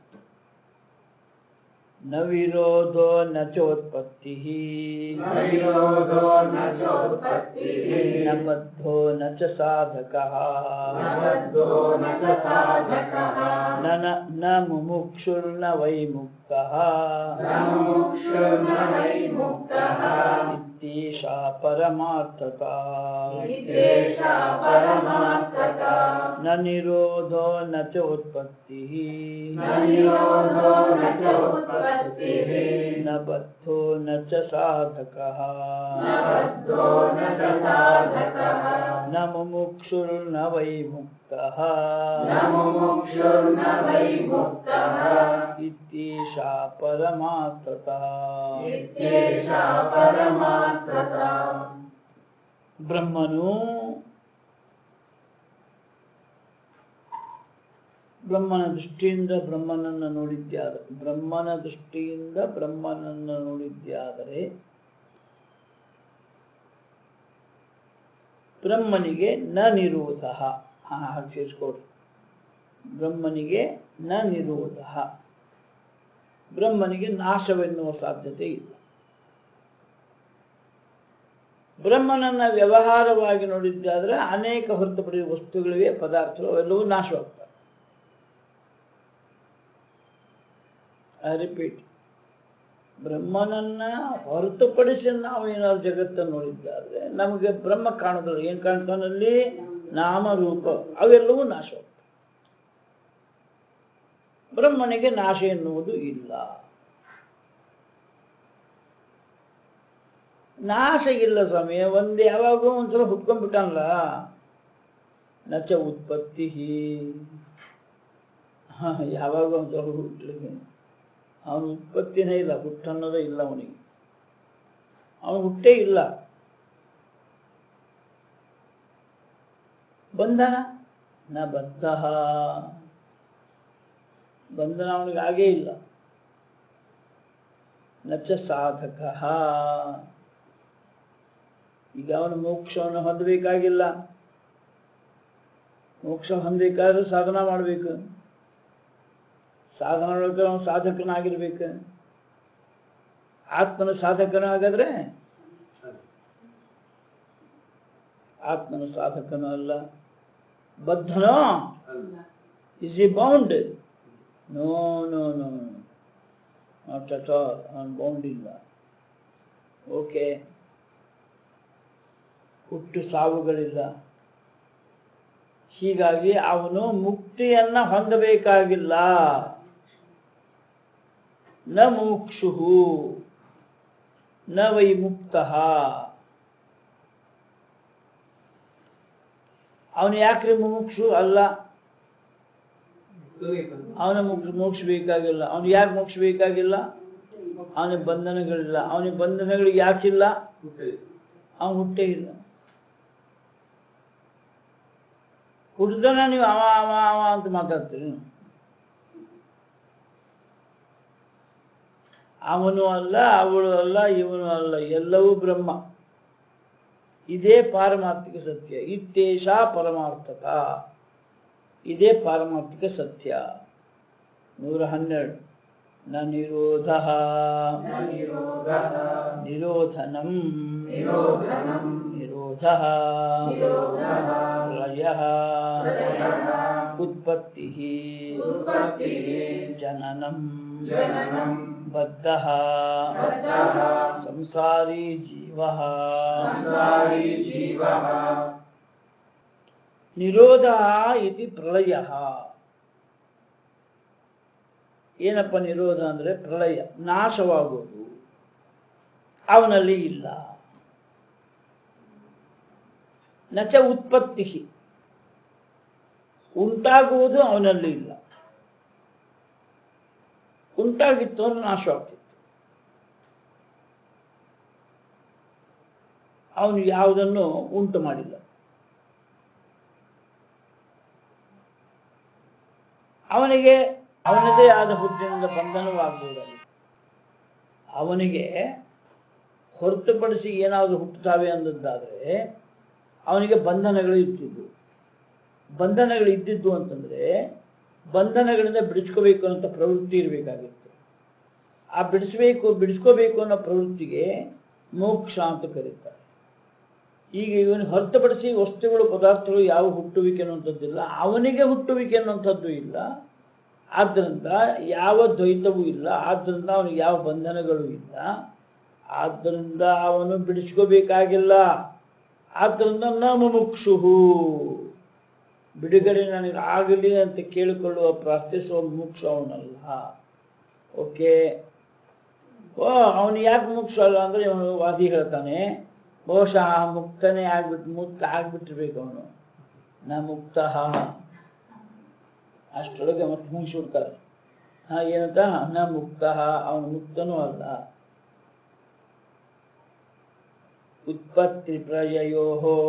ನ ವಿರೋಧೋ ನ ಚೋತ್ಪತ್ತಿ ನ ವಿರೋಧೋ ನ ಚೋತ್ಪತ್ತಿಃ ನ ಬದ್ಧೋ ನ ಚ ಸಾಧಕಃ ನ ಬದ್ಧೋ ನ ಚ ಸಾಧಕಃ ನ ನ- ನ ಮುಮುಕ್ಷುರ್ನ ವೈ ಮುಕ್ತಃ ನ ಮುಕ್ಷುರ್ನ ವೈ ಮುಕ್ತಃ ಇತ್ಯೇಷಾ ಪರಮಾರ್ಥತಾ ಇತ್ಯೇಷಾ ಪರಮಾರ್ಥತಾ ನ ನಿರೋಧೋ ನ ಚ ಉತ್ಪತ್ತಿ ನ ನಿರೋಧೋ ನ ಚೋತ್ಪತ್ತಿಃ ನ ಬದ್ಧೋ ನ ಚ ಸಾಧಕಃ ನ ಬದ್ಧೋ ನ ಚ ಸಾಧಕಃ ನ ಮುಮುಕ್ಷುರ್ನ ವೈ ಮುಕ್ತಃ ನ ಮುಮುಕ್ಷುರ್ನ ವೈ ಮುಕ್ತಃ ಇತ್ಯೇಷಾ ಪರಮಾರ್ಥತಾ ಇತ್ಯೇಷಾ ಪರಮಾರ್ಥತಾ ಬ್ರಹ್ಮನು ಬ್ರಹ್ಮನ ದೃಷ್ಟಿಯಿಂದ ಬ್ರಹ್ಮನನ್ನ ನೋಡಿದ್ಯಾದ ಬ್ರಹ್ಮನ ದೃಷ್ಟಿಯಿಂದ ಬ್ರಹ್ಮನನ್ನ ನೋಡಿದ್ಯಾದರೆ ಬ್ರಹ್ಮನಿಗೆ ನ ನಿರೋಧ ಹಾ ಹಾಗೆ ಸೇರಿಸ್ಕೊಡ್ರಿ ಬ್ರಹ್ಮನಿಗೆ ನ ನಿರೋಧ ಬ್ರಹ್ಮನಿಗೆ ನಾಶವೆನ್ನುವ ಸಾಧ್ಯತೆ ಇಲ್ಲ ಬ್ರಹ್ಮನನ್ನ ವ್ಯವಹಾರವಾಗಿ ನೋಡಿದ್ದಾದ್ರೆ ಅನೇಕ ಹೊರತುಪಡಿದ ವಸ್ತುಗಳಿವೆ ಪದಾರ್ಥಗಳು ಅವೆಲ್ಲವೂ ನಾಶವಾಗ್ತವೆ ಐ ರಿಪೀಟ್ ಬ್ರಹ್ಮನನ್ನ ಹೊರತುಪಡಿಸಿ ನಾವು ಏನಾದ್ರು ಜಗತ್ತನ್ನು ನೋಡಿದ್ದಾದ್ರೆ ನಮಗೆ ಬ್ರಹ್ಮ ಕಾಣೋದಿಲ್ಲ ಏನ್ ಕಾಣ್ತಾನಲ್ಲಿ ನಾಮ ರೂಪ ಅವೆಲ್ಲವೂ ನಾಶ ಹೋಗ್ತವೆ. ಬ್ರಹ್ಮನಿಗೆ ನಾಶ ಎನ್ನುವುದು ಇಲ್ಲ ನಾಶ ಇಲ್ಲ ಸ್ವಾಮಿ ಒಂದ್ ಯಾವಾಗೋ ಒಂದ್ಸಲ ಹುಟ್ಕೊಂಡ್ಬಿಟ್ಟಲ್ಲ ನಚ ಉತ್ಪತ್ತಿ ಹ, ಯಾವಾಗ ಒಂದ್ಸಲ ಹುಟ್ಟಲಿಕ್ಕೆ ಅವನ ಉತ್ಪತ್ತಿನೇ ಇಲ್ಲ ಹುಟ್ಟನ್ನೋದೇ ಇಲ್ಲ ಅವನಿಗೆ ಅವನು ಹುಟ್ಟೇ ಇಲ್ಲ ಬಂಧನ ನ ಬದ್ಧ ಬಂಧನ ಅವನಿಗೆ ಆಗೇ ಇಲ್ಲ ನಚ ಸಾಧಕ ಈಗ ಅವನು ಮೋಕ್ಷವನ್ನು ಹೊಂದಬೇಕಾಗಿಲ್ಲ ಮೋಕ್ಷ ಹೊಂದಬೇಕಾದ್ರೆ ಸಾಧನ ಮಾಡಬೇಕು ಸಾಧನ ಮಾಡ್ಬೇಕಾದ್ರೆ ಅವನು ಸಾಧಕನಾಗಿರ್ಬೇಕು ಆತ್ಮನ ಸಾಧಕನು ಹಾಗಾದ್ರೆ ಆತ್ಮನ ಸಾಧಕನು ಅಲ್ಲ ಬದ್ಧನೋ is he bound no no no not at all ಅವನು ಬೌಂಡ್ ಇಲ್ಲ ಓಕೆ ಹುಟ್ಟು ಸಾವುಗಳಿಲ್ಲ ಹೀಗಾಗಿ ಅವನು ಮುಕ್ತಿಯನ್ನ ಹೊಂದಬೇಕಾಗಿಲ್ಲ ನ ಮುಕ್ಷು ನ ವೈ ಮುಕ್ತ ಅವನು ಯಾಕ್ರಿ ಮುಮುಕ್ಷು ಅಲ್ಲ ಅವನ ಮುಕ್ಷ ಮೋಕ್ಷ ಬೇಕಾಗಿಲ್ಲ ಅವನು ಯಾಕೆ ಮೋಕ್ಷ ಬೇಕಾಗಿಲ್ಲ ಅವನಿಗೆ ಬಂಧನಗಳಿಲ್ಲ ಅವನಿಗೆ ಬಂಧನಗಳಿಗೆ ಯಾಕಿಲ್ಲ ಅವನು ಹುಟ್ಟೇ ಇಲ್ಲ ಹುಟ್ಟಿದನ ನೀವು ಅವ ಅವ ಅವ ಅಂತ ಮಾತಾಡ್ತೀರಿ ಅವನು ಅಲ್ಲ ಅವಳು ಅಲ್ಲ ಇವನು ಅಲ್ಲ ಎಲ್ಲವೂ ಬ್ರಹ್ಮ ಇದೇ ಪಾರಮಾರ್ಥಿಕ ಸತ್ಯ ಇತ್ತೇಷ ಪರಮಾರ್ಥಕ ಇದೇ ಪಾರಮಾರ್ಥಿಕ ಸತ್ಯ ನೂರ ಹನ್ನೆರಡು ನ ನಿರೋಧ ನಿರೋಧನಂ ನಿರೋಧನಂ ನಿರೋಧ ನಿರೋಧಃ ಪ್ರಳಯ ಪ್ರಳಯಃ ಉತ್ಪತ್ತಿ ಉತ್ಪತ್ತಿಃ ಜನನಂ ಜನನಂ ಬದ್ಧ ಬದ್ಧಃ ಸಂಸಾರಿ ಜೀವ ಸಂಸಾರಿ ಜೀವಃ ನಿರೋಧ ಇತಿ ಪ್ರಳಯ ಏನಪ್ಪ ನಿರೋಧ ಅಂದ್ರೆ ಪ್ರಳಯ ನಾಶವಾಗುವುದು ಅವನಲ್ಲಿ ಇಲ್ಲ ನಚ ಉತ್ಪತ್ತಿ ಉಂಟಾಗುವುದು ಅವನಲ್ಲಿ ಇಲ್ಲ ಉಂಟಾಗಿತ್ತು ಅಂದ್ರೆ ನಾಶವಾಗ್ತಿತ್ತು ಅವನು ಯಾವುದನ್ನು ಉಂಟು ಮಾಡಿಲ್ಲ ಅವನಿಗೆ ಅವನದೇ ಆದ ಹುಟ್ಟಿನಿಂದ ಬಂಧನವಾಗಬಹುದಾಗಿದೆ ಅವನಿಗೆ ಹೊರತುಪಡಿಸಿ ಏನಾದರೂ ಹುಟ್ಟುತ್ತಾವೆ ಅಂದದ್ದಾದ್ರೆ ಅವನಿಗೆ ಬಂಧನಗಳು ಇರ್ತಿದ್ವು ಬಂಧನಗಳು ಇದ್ದಿದ್ದು ಅಂತಂದ್ರೆ ಬಂಧನಗಳಿಂದ ಬಿಡಿಸ್ಕೋಬೇಕು ಅಂತ ಪ್ರವೃತ್ತಿ ಇರಬೇಕಾಗಿತ್ತು ಆ ಬಿಡಿಸ್ಬೇಕು ಬಿಡಿಸ್ಕೋಬೇಕು ಅನ್ನೋ ಪ್ರವೃತ್ತಿಗೆ ಮೋಕ್ಷ ಅಂತ ಕರೀತಾರೆ ಈಗ ಇವನು ಹೊರತುಪಡಿಸಿ ವಸ್ತುಗಳು ಪದಾರ್ಥಗಳು ಯಾವ ಹುಟ್ಟುವಿಕೆ ಅನ್ನುವಂಥದ್ದಿಲ್ಲ ಅವನಿಗೆ ಹುಟ್ಟುವಿಕೆ ಅನ್ನುವಂಥದ್ದು ಇಲ್ಲ ಆದ್ದರಿಂದ ಯಾವ ದ್ವೈತವೂ ಇಲ್ಲ ಆದ್ದರಿಂದ ಅವನಿಗೆ ಯಾವ ಬಂಧನಗಳು ಇಲ್ಲ ಆದ್ದರಿಂದ ಅವನು ಬಿಡಿಸ್ಕೋಬೇಕಾಗಿಲ್ಲ ಆದ್ದರಿಂದ ನ ಮುಮುಕ್ಷುಹು ಬಿಡುಗಡೆ ನನಗೆ ಆಗಲಿ ಅಂತ ಕೇಳಿಕೊಳ್ಳುವ ಪ್ರಾರ್ಥಿಸುವ ಮುಮುಕ್ಷು ಅವನಲ್ಲ ಓಕೆ ಓ ಅವನು ಯಾಕೆ ಮುಕ್ಷ ಅಲ್ಲ ಅಂದ್ರೆ ಇವನು ವಾದಿ ಹೇಳ್ತಾನೆ ಬಹುಶಃ ಮುಕ್ತನೇ ಆಗ್ಬಿಟ್ಟು ಮುಕ್ತ ಆಗ್ಬಿಟ್ಟಿರ್ಬೇಕು ಅವನು ನ ಮುಕ್ತ ಅಷ್ಟರೊಳಗೆ ಮತ್ತೆ ಮುಗಿಸ್ಬಿಡ್ತಾರೆ ಹಾ ಏನಂತ ನ ಮುಕ್ತ ಅವನು ಮುಕ್ತನೂ ಅಲ್ಲ ಉತ್ಪತ್ತಿ ಪ್ರಯಯೋ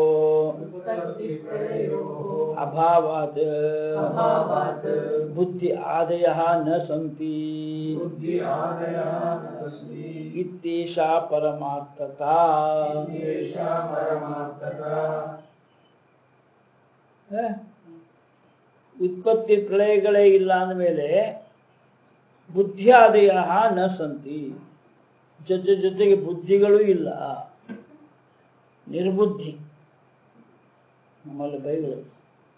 ಅಭಾವಾತ್ ಅಭಾವಾತ್ ಬುದ್ಧಿ ಆದಯ ನ ಸಂತಿ ಬುದ್ಧಿ ಆದಯಃ ತಸ್ಮಿ ಇತ್ಯೇಷಾ ಪರಮಾರ್ಥತಾ ಏಷಾ ಪರಮಾರ್ಥಕ ಹ? ಉತ್ಪತ್ತಿ ಪ್ರಳಯಗಳೇ ಇಲ್ಲ ಅಂದಮೇಲೆ ಬುದ್ಧಿಯಾದಯ ನ ಸಂತಿ ಜೊತೆ ಜೊತೆಗೆ ಬುದ್ಧಿಗಳೂ ಇಲ್ಲ ನಿರ್ಬುದ್ಧಿ ನಮ್ಮಲ್ಲಿ ಬೈಗಳು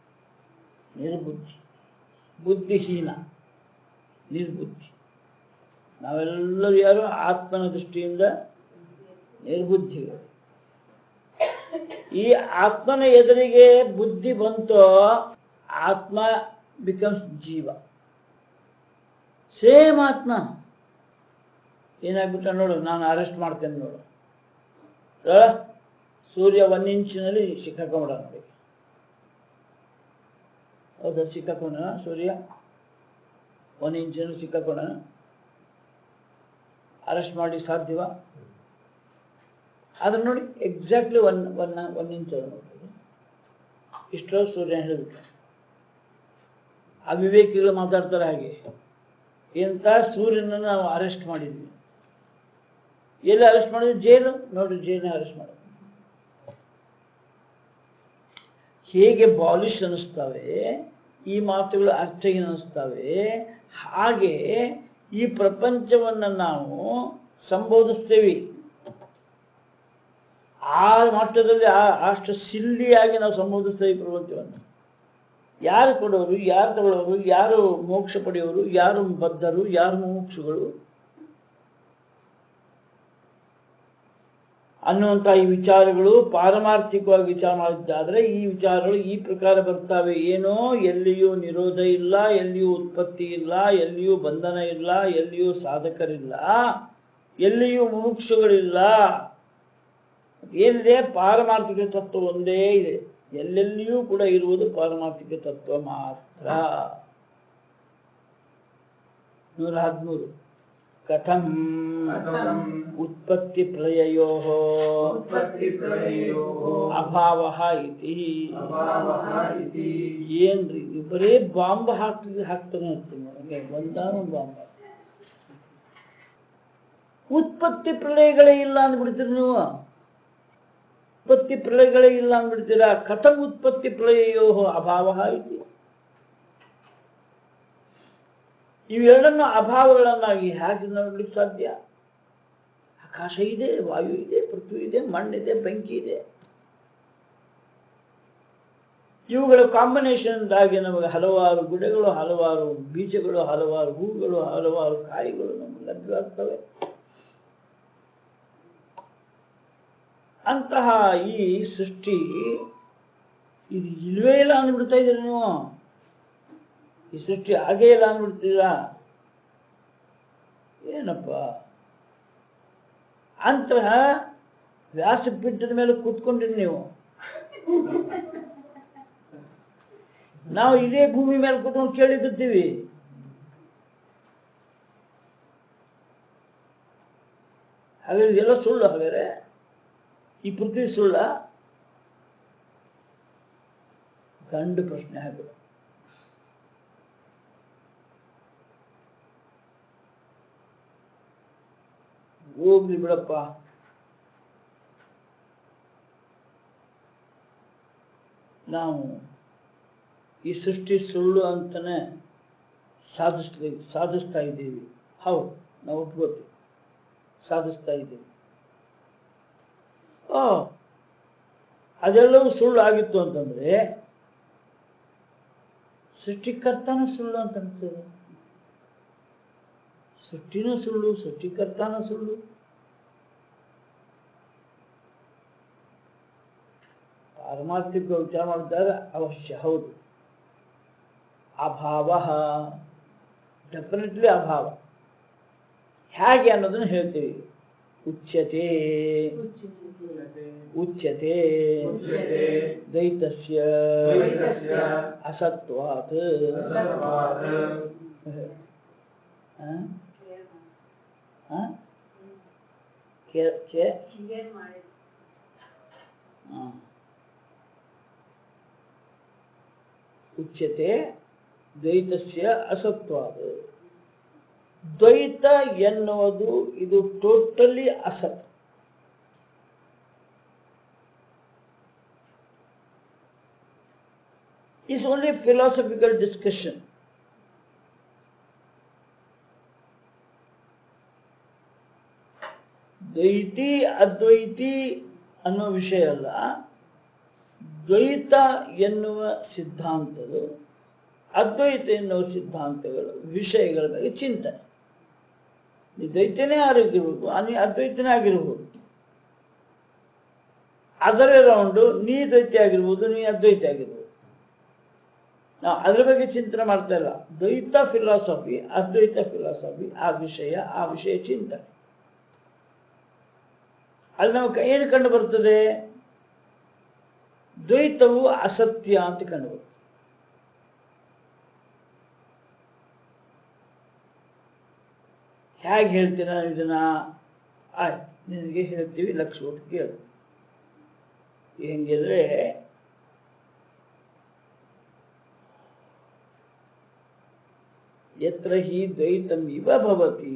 ನಿರ್ಬುದ್ಧಿ ಬುದ್ಧಿಹೀನ ನಿರ್ಬುದ್ಧಿ ನಾವೆಲ್ಲರೂ ಯಾರು ಆತ್ಮನ ದೃಷ್ಟಿಯಿಂದ ನಿರ್ಬುದ್ಧಿಗಳು ಈ ಆತ್ಮನ ಎದುರಿಗೆ ಬುದ್ಧಿ ಬಂತೋ ಆತ್ಮ ಬಿಕಮ್ಸ್ ಜೀವ ಸೇಮ್ ಆತ್ಮ ಏನಾಗ್ಬಿಟ್ಟ ನೋಡು ನಾನು ಅರೆಸ್ಟ್ ಮಾಡ್ತೇನೆ ನೋಡು ಆ? ಸೂರ್ಯ ಒಂದ್ ಇಂಚಿನಲ್ಲಿ ಸಿಕ್ಕಾಕೊಂಬಿಡ ನೋಡಿ ಹೌದಾ ಸಿಕ್ಕಾಕೊಂಡ ಸೂರ್ಯ ಒಂದ್ ಇಂಚಿನಲ್ಲಿ ಸಿಕ್ಕಾಕೊಂಡ ಅರೆಸ್ಟ್ ಮಾಡಿ ಸಾಧ್ಯವಾ ಅದನ್ನ ನೋಡಿ exactly one one one inch ಅದ ನೋಡಿ ಇಷ್ಟೋ ಸೂರ್ಯ ಹೇಳಿಬಿಟ್ಟ ಅವಿವೇಕಿಗಳು ಮಾತಾಡ್ತಾರೆ ಹಾಗೆ ಇಂಥ ಸೂರ್ಯನನ್ನು ನಾವು ಅರೆಸ್ಟ್ ಮಾಡಿದ್ವಿ ಎಲ್ಲಿ ಅರೆಸ್ಟ್ ಮಾಡಿದ್ವಿ ಜೈಲು ನೋಡ್ರಿ ಜೈಲಿನ ಅರೆಸ್ಟ್ ಮಾಡಿದ್ವಿ ಹೇಗೆ ಬಾಲಿಶ್ ಅನಿಸ್ತವೆ ಈ ಮಾತುಗಳು ಅರ್ಥಹೀನ ಅನಿಸ್ತವೆ ಹಾಗೆ ಈ ಪ್ರಪಂಚವನ್ನ ನಾವು ಸಂಬೋಧಿಸ್ತೇವೆ ಆ ಮಟ್ಟದಲ್ಲಿ ಆ- ಅಷ್ಟು ಸಿಲ್ಲಿಯಾಗಿ ನಾವು ಸಂಬೋಧಿಸ್ತೇವೆ ಈ ಪ್ರಪಂಚವನ್ನು ಯಾರು ಕೊಡೋರು ಯಾರು ತಗೊಳ್ಳೋರು ಯಾರು ಮೋಕ್ಷ ಪಡೆಯೋರು ಯಾರು ಬದ್ಧರು ಯಾರು ಮುಮುಕ್ಷುಗಳು ಅನ್ನುವಂಥ ಈ ವಿಚಾರಗಳು ಪಾರಮಾರ್ಥಿಕವಾಗಿ ವಿಚಾರ ಮಾಡಿದ್ದಾದ್ರೆ ಈ ವಿಚಾರಗಳು ಈ ಪ್ರಕಾರ ಬರ್ತಾವೆ ಏನೋ ಎಲ್ಲಿಯೂ ನಿರೋಧ ಇಲ್ಲ ಎಲ್ಲಿಯೂ ಉತ್ಪತ್ತಿ ಇಲ್ಲ ಎಲ್ಲಿಯೂ ಬಂಧನ ಇಲ್ಲ ಎಲ್ಲಿಯೂ ಸಾಧಕರಿಲ್ಲ ಎಲ್ಲಿಯೂ ಮುಮುಕ್ಷುಗಳಿಲ್ಲ ಏನಿದೆ ಪಾರಮಾರ್ಥಿಕ ತತ್ವ ಒಂದೇ ಇದೆ ಎಲ್ಲೆಲ್ಲಿಯೂ ಕೂಡ ಇರುವುದು ಪಾರಮಾರ್ಥಿಕ ತತ್ವ ಮಾತ್ರ ನೂರ ಹದಿಮೂರು ಕಥಂ ಕಥಂ ಉತ್ಪತ್ತಿ ಪ್ರಳಯೋ उत्पत्तिप्रलयोः ಅಭಾವ ಇತಿ अभावः इति ಏನ್ರಿ ಇದು ಬರೇ ಬಾಂಬ್ ಹಾಕ್ತಿದ್ರೆ ಹಾಕ್ತಾನೆ ಇರ್ತೀನಿ ನನಗೆ ಒಂದಾನು ಬಾಂಬ್ ಉತ್ಪತ್ತಿ ಪ್ರಳಯಗಳೇ ಇಲ್ಲ ಅಂದ್ಬಿಡ್ತೀರಿ ನೀವು ಉತ್ಪತ್ತಿ ಪ್ರಳಯಗಳೇ ಇಲ್ಲ ಅಂದ್ಬಿಡ್ತೀರಾ ಕಥಂ ಉತ್ಪತ್ತಿ ಪ್ರಳಯೋ ಅಭಾವ ಇತಿ ಇವೆರಡನ್ನು ಅಭಾವಗಳನ್ನಾಗಿ ಹೇಗೆ ನೋಡ್ಲಿಕ್ಕೆ ಸಾಧ್ಯ ಆಕಾಶ ಇದೆ ವಾಯು ಇದೆ ಪೃಥ್ವಿ ಇದೆ ಮಣ್ಣಿದೆ ಬೆಂಕಿ ಇದೆ ಇವುಗಳ ಕಾಂಬಿನೇಷನ್ದಾಗಿ ನಮಗೆ ಹಲವಾರು ಗಿಡಗಳು ಹಲವಾರು ಬೀಜಗಳು ಹಲವಾರು ಹೂಗಳು ಹಲವಾರು ಕಾಯಿಗಳು ನಮಗೆ ಲಭ್ಯವಾಗ್ತವೆ ಅಂತಹ ಈ ಸೃಷ್ಟಿ ಇದು ಇಲ್ವೇ ಇಲ್ಲ ಅಂದ್ಬಿಡ್ತಾ ಇದ್ದೀರಿ ನೀವು ಈ ಸೃಷ್ಟಿ ಆಗೇ ಇಲ್ಲ ಅಂದ್ಬಿಡ್ತೀರಾ ಏನಪ್ಪ ಅಂತಹ ವ್ಯಾಸಪೀಠದ ಮೇಲೆ ಕೂತ್ಕೊಂಡಿರಿ ನೀವು ನಾವು ಇದೇ ಭೂಮಿ ಮೇಲೆ ಕೂತ್ಕೊಂಡು ಕೇಳಿದಿರ್ತೀವಿ ಹಾಗಾದ್ರೆ ಇದೆಲ್ಲ ಸುಳ್ಳು ಹಾಗಾದ್ರೆ ಈ ಪೃಥ್ವಿ ಸುಳ್ಳ ಗಂಡು ಪ್ರಶ್ನೆ ಹಾಗೆ ಹೋಗ್ಲಿ ಬಿಡಪ್ಪ ನಾವು ಈ ಸೃಷ್ಟಿ ಸುಳ್ಳು ಅಂತಾನೆ ಸಾಧಿಸ್ಲಿ ಸಾಧಿಸ್ತಾ ಇದ್ದೀವಿ ಹೌದು ನಾವು ಒಪ್ಕೋತೀವಿ ಸಾಧಿಸ್ತಾ ಇದ್ದೀವಿ ಓ ಅದೆಲ್ಲವೂ ಸುಳ್ಳು ಆಗಿತ್ತು ಅಂತಂದ್ರೆ ಸೃಷ್ಟಿಕರ್ತನೂ ಸುಳ್ಳು ಅಂತ ಅನ್ಸ್ತದೆ ಸೃಷ್ಟಿನೂ ಸುಳ್ಳು ಸೃಷ್ಟಿಕರ್ತನೂ ಸುಳ್ಳು ಪಾರಮಾರ್ಥಿಕ ವಿಚಾರ ಮಾಡಿದಾಗ ಅವಶ್ಯ ಹೌದು ಅಭಾವ ಡೆಫಿನೆಟ್ಲಿ ಅಭಾವ ಹೇಗೆ ಅನ್ನೋದನ್ನ ಹೇಳ್ತೀವಿ ಉಚ್ಯತೆ ಉಚ್ಯತೆ ಉಚ್ಯತೆ ದೈತಸ್ಯ ದ್ವೈತಸ್ಯ ಅಸತ್ವಾತ್ ಅಸತ್ವಾತ್ ಹ? ಹ? ಕೆ- ಕೆ- ಹ. ಉಚ್ಯತೆ ದ್ವೈತಸ್ಯ ಅಸತ್ವಾದ ದ್ವೈತ ಎನ್ನುವುದು ಇದು ಟೋಟಲಿ ಅಸತ್ is only philosophical discussion. ದ್ವೈತಿ ಅದ್ವೈತಿ ಅನ್ನೋ ವಿಷಯ ಅಲ್ಲ ದ್ವೈತ ಎನ್ನುವ ಸಿದ್ಧಾಂತಗಳು ಅದ್ವೈತ ಎನ್ನುವ ಸಿದ್ಧಾಂತಗಳು ವಿಷಯಗಳ ಬಗ್ಗೆ ಚಿಂತನೆ ನೀ ದೈತ್ಯನೇ ಆಗಿರ್ಬೋದು ನೀ ಅದ್ವೈತನೇ ಆಗಿರ್ಬೋದು ಅದರ ರೌಂಡು ನೀ ದೈತ್ಯ ಆಗಿರ್ಬೋದು ನೀ ಅದ್ವೈತ ಆಗಿರ್ಬೋದು ನಾವು ಅದ್ರ ಬಗ್ಗೆ ಚಿಂತನೆ ಮಾಡ್ತಾ ಇಲ್ಲ ದ್ವೈತ ಫಿಲಾಸಫಿ ಅದ್ವೈತ ಫಿಲಾಸಫಿ ಆ ವಿಷಯ ಆ ವಿಷಯ ಚಿಂತನೆ ಅಲ್ಲಿ ನಾವು ಏನು ಕಂಡು ಬರ್ತದೆ ದ್ವೈತವು ಅಸತ್ಯ ಅಂತ ಕಂಡು ಬರ್ತದೆ ಹೇಗೆ ಹೇಳ್ತೀರ ನಾವು ಇದನ್ನ ಆಯ್ತು ನಿನಗೆ ಹೇಳ್ತೀವಿ ಲಕ್ಷ ಕೊಟ್ಟು ಕೇಳು ಹೆಂಗಿದ್ರೆ ಯತ್ರ ಹಿ ದ್ವೈತಮಿವ ಭವತಿ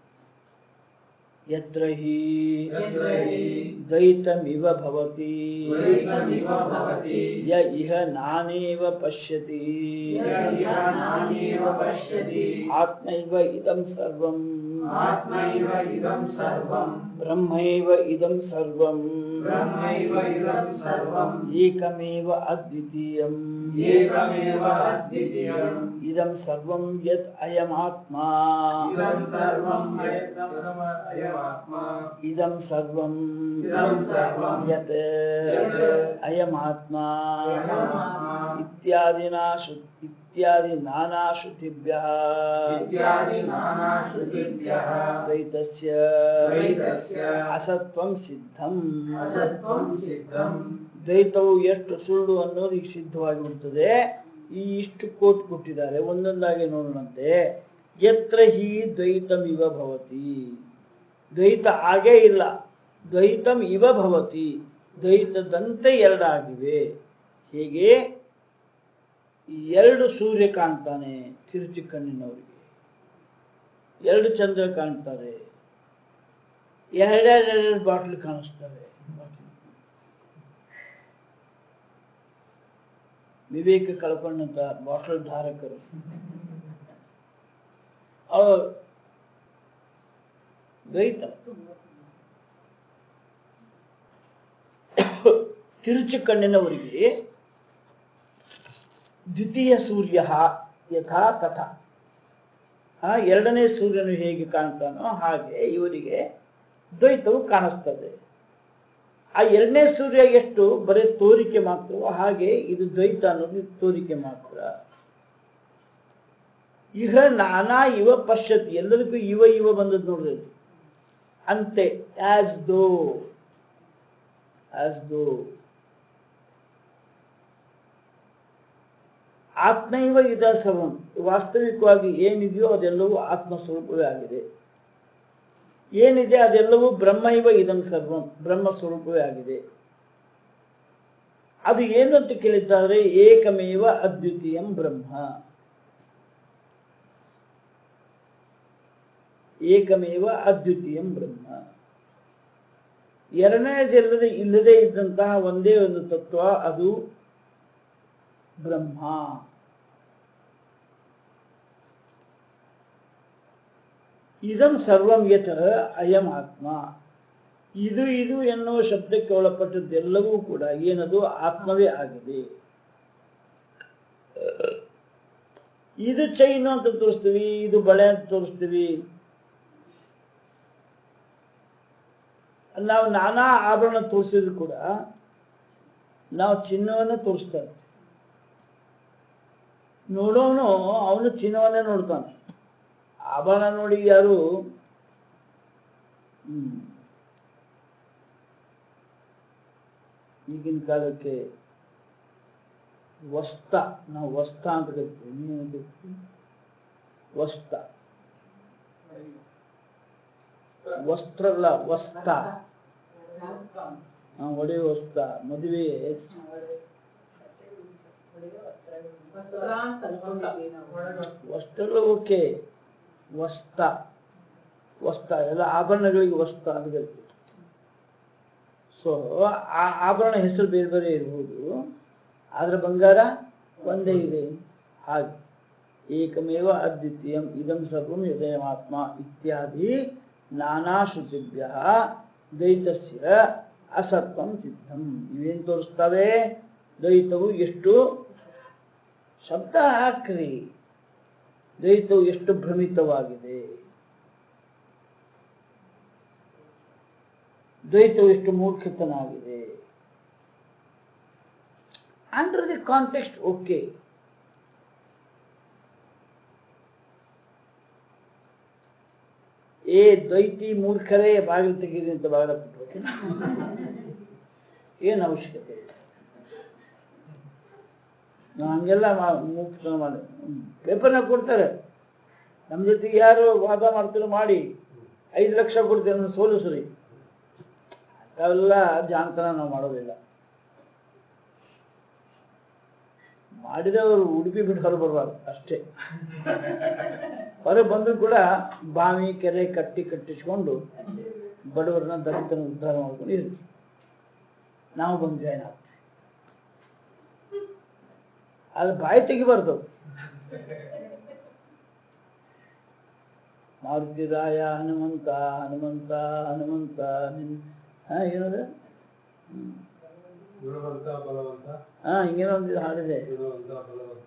ಯತ್ರ ಹಿ ಯತ್ರ ಹಿ ದ್ವೈತಮಿವ ಭವತಿ ದ್ವೈತಮಿವ ಭವತಿ ಯ ಇಹ ನಾನೇವ ಪಶ್ಯತಿ ಯ ಇಹ ನಾನೇವ ಪಶ್ಯತಿ ಆತ್ಮೈವ ಇದಂ ಸರ್ವಂ ಆತ್ಮೈವ ಇದಂ ಸರ್ವಂ ಬ್ರಹ್ಮೈವ ಇದಂ ಸರ್ವಂ ಬ್ರಹ್ಮೈವ ಇದಂ ಸರ್ವಂ ಏಕಮೇವ ಅದ್ವಿತೀಯಂ ಏಕಮೇವ ಅದ್ವಿತೀಯಂ ಇದಂ ಸರ್ವಂ ಯತ್ ಅಯಮಾತ್ಮ ಇದಂ ಸರ್ವಂ ಯತ್ನಮ ಅಯಮಾತ್ಮ ಇದಂ ಸರ್ವಂ ಇದಂ ಸರ್ವಂ ಯತ್ ಯತ್ ಅಯಮಾತ್ಮ ಅಯಮಾತ್ಮ ಇತ್ಯಾದಿನಾ ಶು ಇತ್ಯಾದಿ ನಾನಾ ಶ್ರುತಿಭ್ಯಃ ಇತ್ಯಾದಿ ನಾನಾ ಶ್ರುತಿಭ್ಯಃ ದ್ವೈತಸ್ಯ ದ್ವೈತಸ್ಯ ಅಸತ್ವಂ ಸಿದ್ಧಂ ಅಸತ್ವಂ ಸಿದ್ಧಂ ದ್ವೈತವು ಎಷ್ಟು ಸುಳ್ಳು ಅನ್ನೋದು ಈಗ ಸಿದ್ಧವಾಗಿ ಬಿಡ್ತದೆ ಈ ಇಷ್ಟು ಕೋಟ್ ಕೊಟ್ಟಿದ್ದಾರೆ ಒಂದೊಂದಾಗಿ ನೋಡೋಣಂತೆ ಯತ್ರ ಹಿ ದ್ವೈತಂ ಇವ ಭವತಿ ದ್ವೈತ ಆಗೇ ಇಲ್ಲ ದ್ವೈತಂ ಇವ ಭವತಿ ದ್ವೈತದಂತೆ ಎರಡಾಗಿವೆ ಹೇಗೆ ಈ ಎರಡು ಸೂರ್ಯ ಕಾಣ್ತಾನೆ ತಿರುಚಿ ಕಣ್ಣಿನವರಿಗೆ ಎರಡು ಚಂದ್ರ ಕಾಣ್ತಾರೆ ಎರಡೆರಡೆರಡು ಬಾಟ್ಲು ಕಾಣಿಸ್ತವೆ ವಿವೇಕ ಕಳ್ಕೊಂಡಂತ ಬಾಟಲ್ ಧಾರಕರು ಅವ್ರು ದ್ವೈತ ತಿರುಚು ಕಣ್ಣಿನವರಿಗೆ ದ್ವಿತೀಯ ಸೂರ್ಯ ಯಥಾ ತಥಾ ಆ ಎರಡನೇ ಸೂರ್ಯನು ಹೇಗೆ ಕಾಣ್ತಾನೋ ಹಾಗೆ ಇವರಿಗೆ ದ್ವೈತವು ಕಾಣಿಸ್ತದೆ ಆ ಎರಡನೇ ಸೂರ್ಯ ಎಷ್ಟು ಬರೀ ತೋರಿಕೆ ಮಾತ್ರವೋ ಹಾಗೆ ಇದು ದ್ವೈತ ಅನ್ನೋದು ತೋರಿಕೆ ಮಾತ್ರ ಈಗ ನಾನಾ ಇವ ಪಶ್ಯತಿ ಎಲ್ಲದಕ್ಕೂ ಇವ ಇವ ಬಂದದ್ದು ನೋಡ್ರಿ ಅದು. ಅಂತೆ ಆಸ್ ದೋ ಆಸ್ ದೋ ಆತ್ಮೈವ ಇದ ಸರ್ವಂ ವಾಸ್ತವಿಕವಾಗಿ ಏನಿದೆಯೋ ಅದೆಲ್ಲವೂ ಆತ್ಮ ಸ್ವರೂಪವೇ ಆಗಿದೆ ಏನಿದೆ ಅದೆಲ್ಲವೂ ಬ್ರಹ್ಮೈವ ಇದಂ ಸರ್ವಂ ಬ್ರಹ್ಮ ಸ್ವರೂಪವೇ ಆಗಿದೆ ಅದು ಏನು ಅಂತ ಕೇಳಿದ್ದಾರೆ ಏಕಮೇವ ಅದ್ವಿತೀಯಂ ಬ್ರಹ್ಮ ಏಕಮೇವ ಅದ್ವಿತೀಯಂ ಬ್ರಹ್ಮ ಎರಡನೇದಿಲ್ಲದೆ ಇಲ್ಲದೆ ಇದ್ದಂತಹ ಒಂದೇ ಒಂದು ತತ್ವ ಅದು ಬ್ರಹ್ಮ ಇದಂ ಸರ್ವಂ ಯಥ ಅಯಂ ಆತ್ಮ ಇದು ಇದು ಎನ್ನುವ ಶಬ್ದಕ್ಕೆ ಒಳಪಟ್ಟದ್ದೆಲ್ಲವೂ ಕೂಡ ಏನದು ಆತ್ಮವೇ ಆಗಿದೆ ಇದು ಚೈನು ಅಂತ ತೋರಿಸ್ತೀವಿ ಇದು ಬಳೆ ಅಂತ ತೋರಿಸ್ತೀವಿ ನಾವು ನಾನಾ ಆಭರಣ ತೋರಿಸಿದ್ರು ಕೂಡ ನಾವು ಚಿನ್ನವನ್ನ ತೋರಿಸ್ತಾ ಇರ್ತೀವಿ ನೋಡೋನು ಅವನು ಚಿನ್ನವನ್ನೇ ನೋಡ್ತಾನೆ ಆಭರಣ ನೋಡಿ ಯಾರು ಹ್ಮ್ ಈಗಿನ ಕಾಲಕ್ಕೆ ವಸ್ತ ನಾವು ವಸ್ತ ಅಂತ ಕರಿತೀವಿ ನೀವೇನು ಕರಿತೀವಿ ವಸ್ತ ವಸ್ತ್ರ ಅಲ್ಲ ವಸ್ತ ಹಾ, ಒಡೆಯುವ ವಸ್ತ ಮದುವೆ ವಸ್ತ್ರ ಓಕೆ ವಸ್ತ ವಸ್ತ ಎಲ್ಲ ಆಭರಣಗಳಿಗೆ ವಸ್ತ ಅಂತ ಕರಿತೀವಿ ಸೊ ಆ ಆಭರಣ ಹೆಸರು ಬೇರೆ ಬೇರೆ ಇರ್ಬೋದು ಆದ್ರೆ ಬಂಗಾರ ಒಂದೇ ಇದೆ ಹಾಗೆ ಏಕಮೇವ ಅದ್ವಿತೀಯಂ ಇದಂ ಸರ್ವಂ ಯದಯಮಾತ್ಮ ಇತ್ಯಾದಿ ನಾನಾ ಶ್ರುತಿಭ್ಯ ದ್ವೈತಸ್ಯ ಅಸತ್ವಂ ಸಿದ್ಧಂ ಇವೇನ್ ತೋರಿಸ್ತವೆ ದ್ವೈತವು ಎಷ್ಟು ಶಬ್ದ ಹಾಕ್ರಿ ದ್ವೈತವು ಎಷ್ಟು ಭ್ರಮಿತವಾಗಿದೆ ದ್ವೈತವು ಎಷ್ಟು ಮೂರ್ಖತನಾಗಿದೆ ಅಂಡರ್ ದಿ ಕಾಂಟೆಕ್ಸ್ಟ್ ಓಕೆ ಏ ದ್ವೈತಿ ಮೂರ್ಖರೇ ಬಾಗಿಲು ತೆಗೀರಿ ಅಂತ ಬಾಗಿಲ ಕೊಟ್ಬೇಕು ಏನು ಅವಶ್ಯಕತೆ ಇಲ್ಲ ನಾವು ಹಂಗೆಲ್ಲ ಮುಕ್ತ ಮಾಡಿ ಪೇಪರ್ನಾಗ ಕೊಡ್ತಾರೆ ನಮ್ಮ ಜೊತೆಗೆ ಯಾರು ವಾದ ಮಾಡ್ತಾರೋ ಮಾಡಿ ಐದು ಲಕ್ಷ ಕೊಡ್ತೇವೆ ಅನ್ನೋ ಸೋಲಿಸ್ರಿ ಅವೆಲ್ಲ ಜಾಣತನ ನಾವು ಮಾಡೋದಿಲ್ಲ ಮಾಡಿದವರು ಉಡುಪಿ ಬಿಟ್ಟು ಹೊರ ಬರಬಾರ್ದು ಅಷ್ಟೇ ಹೊರ ಬಂದ್ರು ಕೂಡ ಬಾವಿ ಕೆರೆ ಕಟ್ಟಿ ಕಟ್ಟಿಸ್ಕೊಂಡು ಬಡವರನ್ನ ದಲಿತನ ಉದ್ಧಾರ ಮಾಡ್ಕೊಂಡು ಇರ್ಲಿ ನಾವು ಬಂದು ಜಾಯ್ನ್ ಆಗ್ತೀವಿ ಅದು ಬಾಯಿ ತೆಗಿಬಾರ್ದು ಮಾರುತಿರಾಯ ಹನುಮಂತ ಹನುಮಂತ ಹನುಮಂತ ನಿನ್ ಹಾ ಏನದ ಹ್ಮ್. ಗುಣವಂತ ಬಲವಂತ ಹಾ ಹಿಂಗೇನೋ ಒಂದು ಹಾಡಿದೆ ಗುಣವಂತ ಬಲವಂತ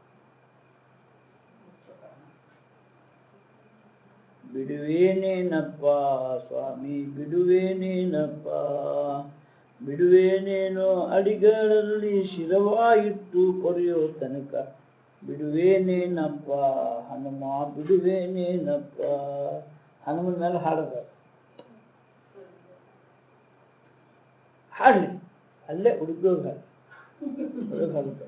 ಬಿಡುವೇನೇನಪ್ಪ ಸ್ವಾಮಿ ಬಿಡುವೇನೇನಪ್ಪ ಬಿಡುವೇನೇನೋ ಅಡಿಗಳಲ್ಲಿ ಶಿರವ ಇಟ್ಟು ಕೊರೆಯೋ ತನಕ ಬಿಡುವೇನೇನಪ್ಪ ಹನುಮ ಬಿಡುವೇನೇನಪ್ಪ ಹನುಮನ ಮೇಲೆ ಹಾಡದ ಹಾಡ್ಲಿ ಅಲ್ಲೇ ಉಡುಪಿ ಹೋಗಿ ಹಾಡಿ ಹೊರಗೆ ಹಾಡುತ್ತಾರೆ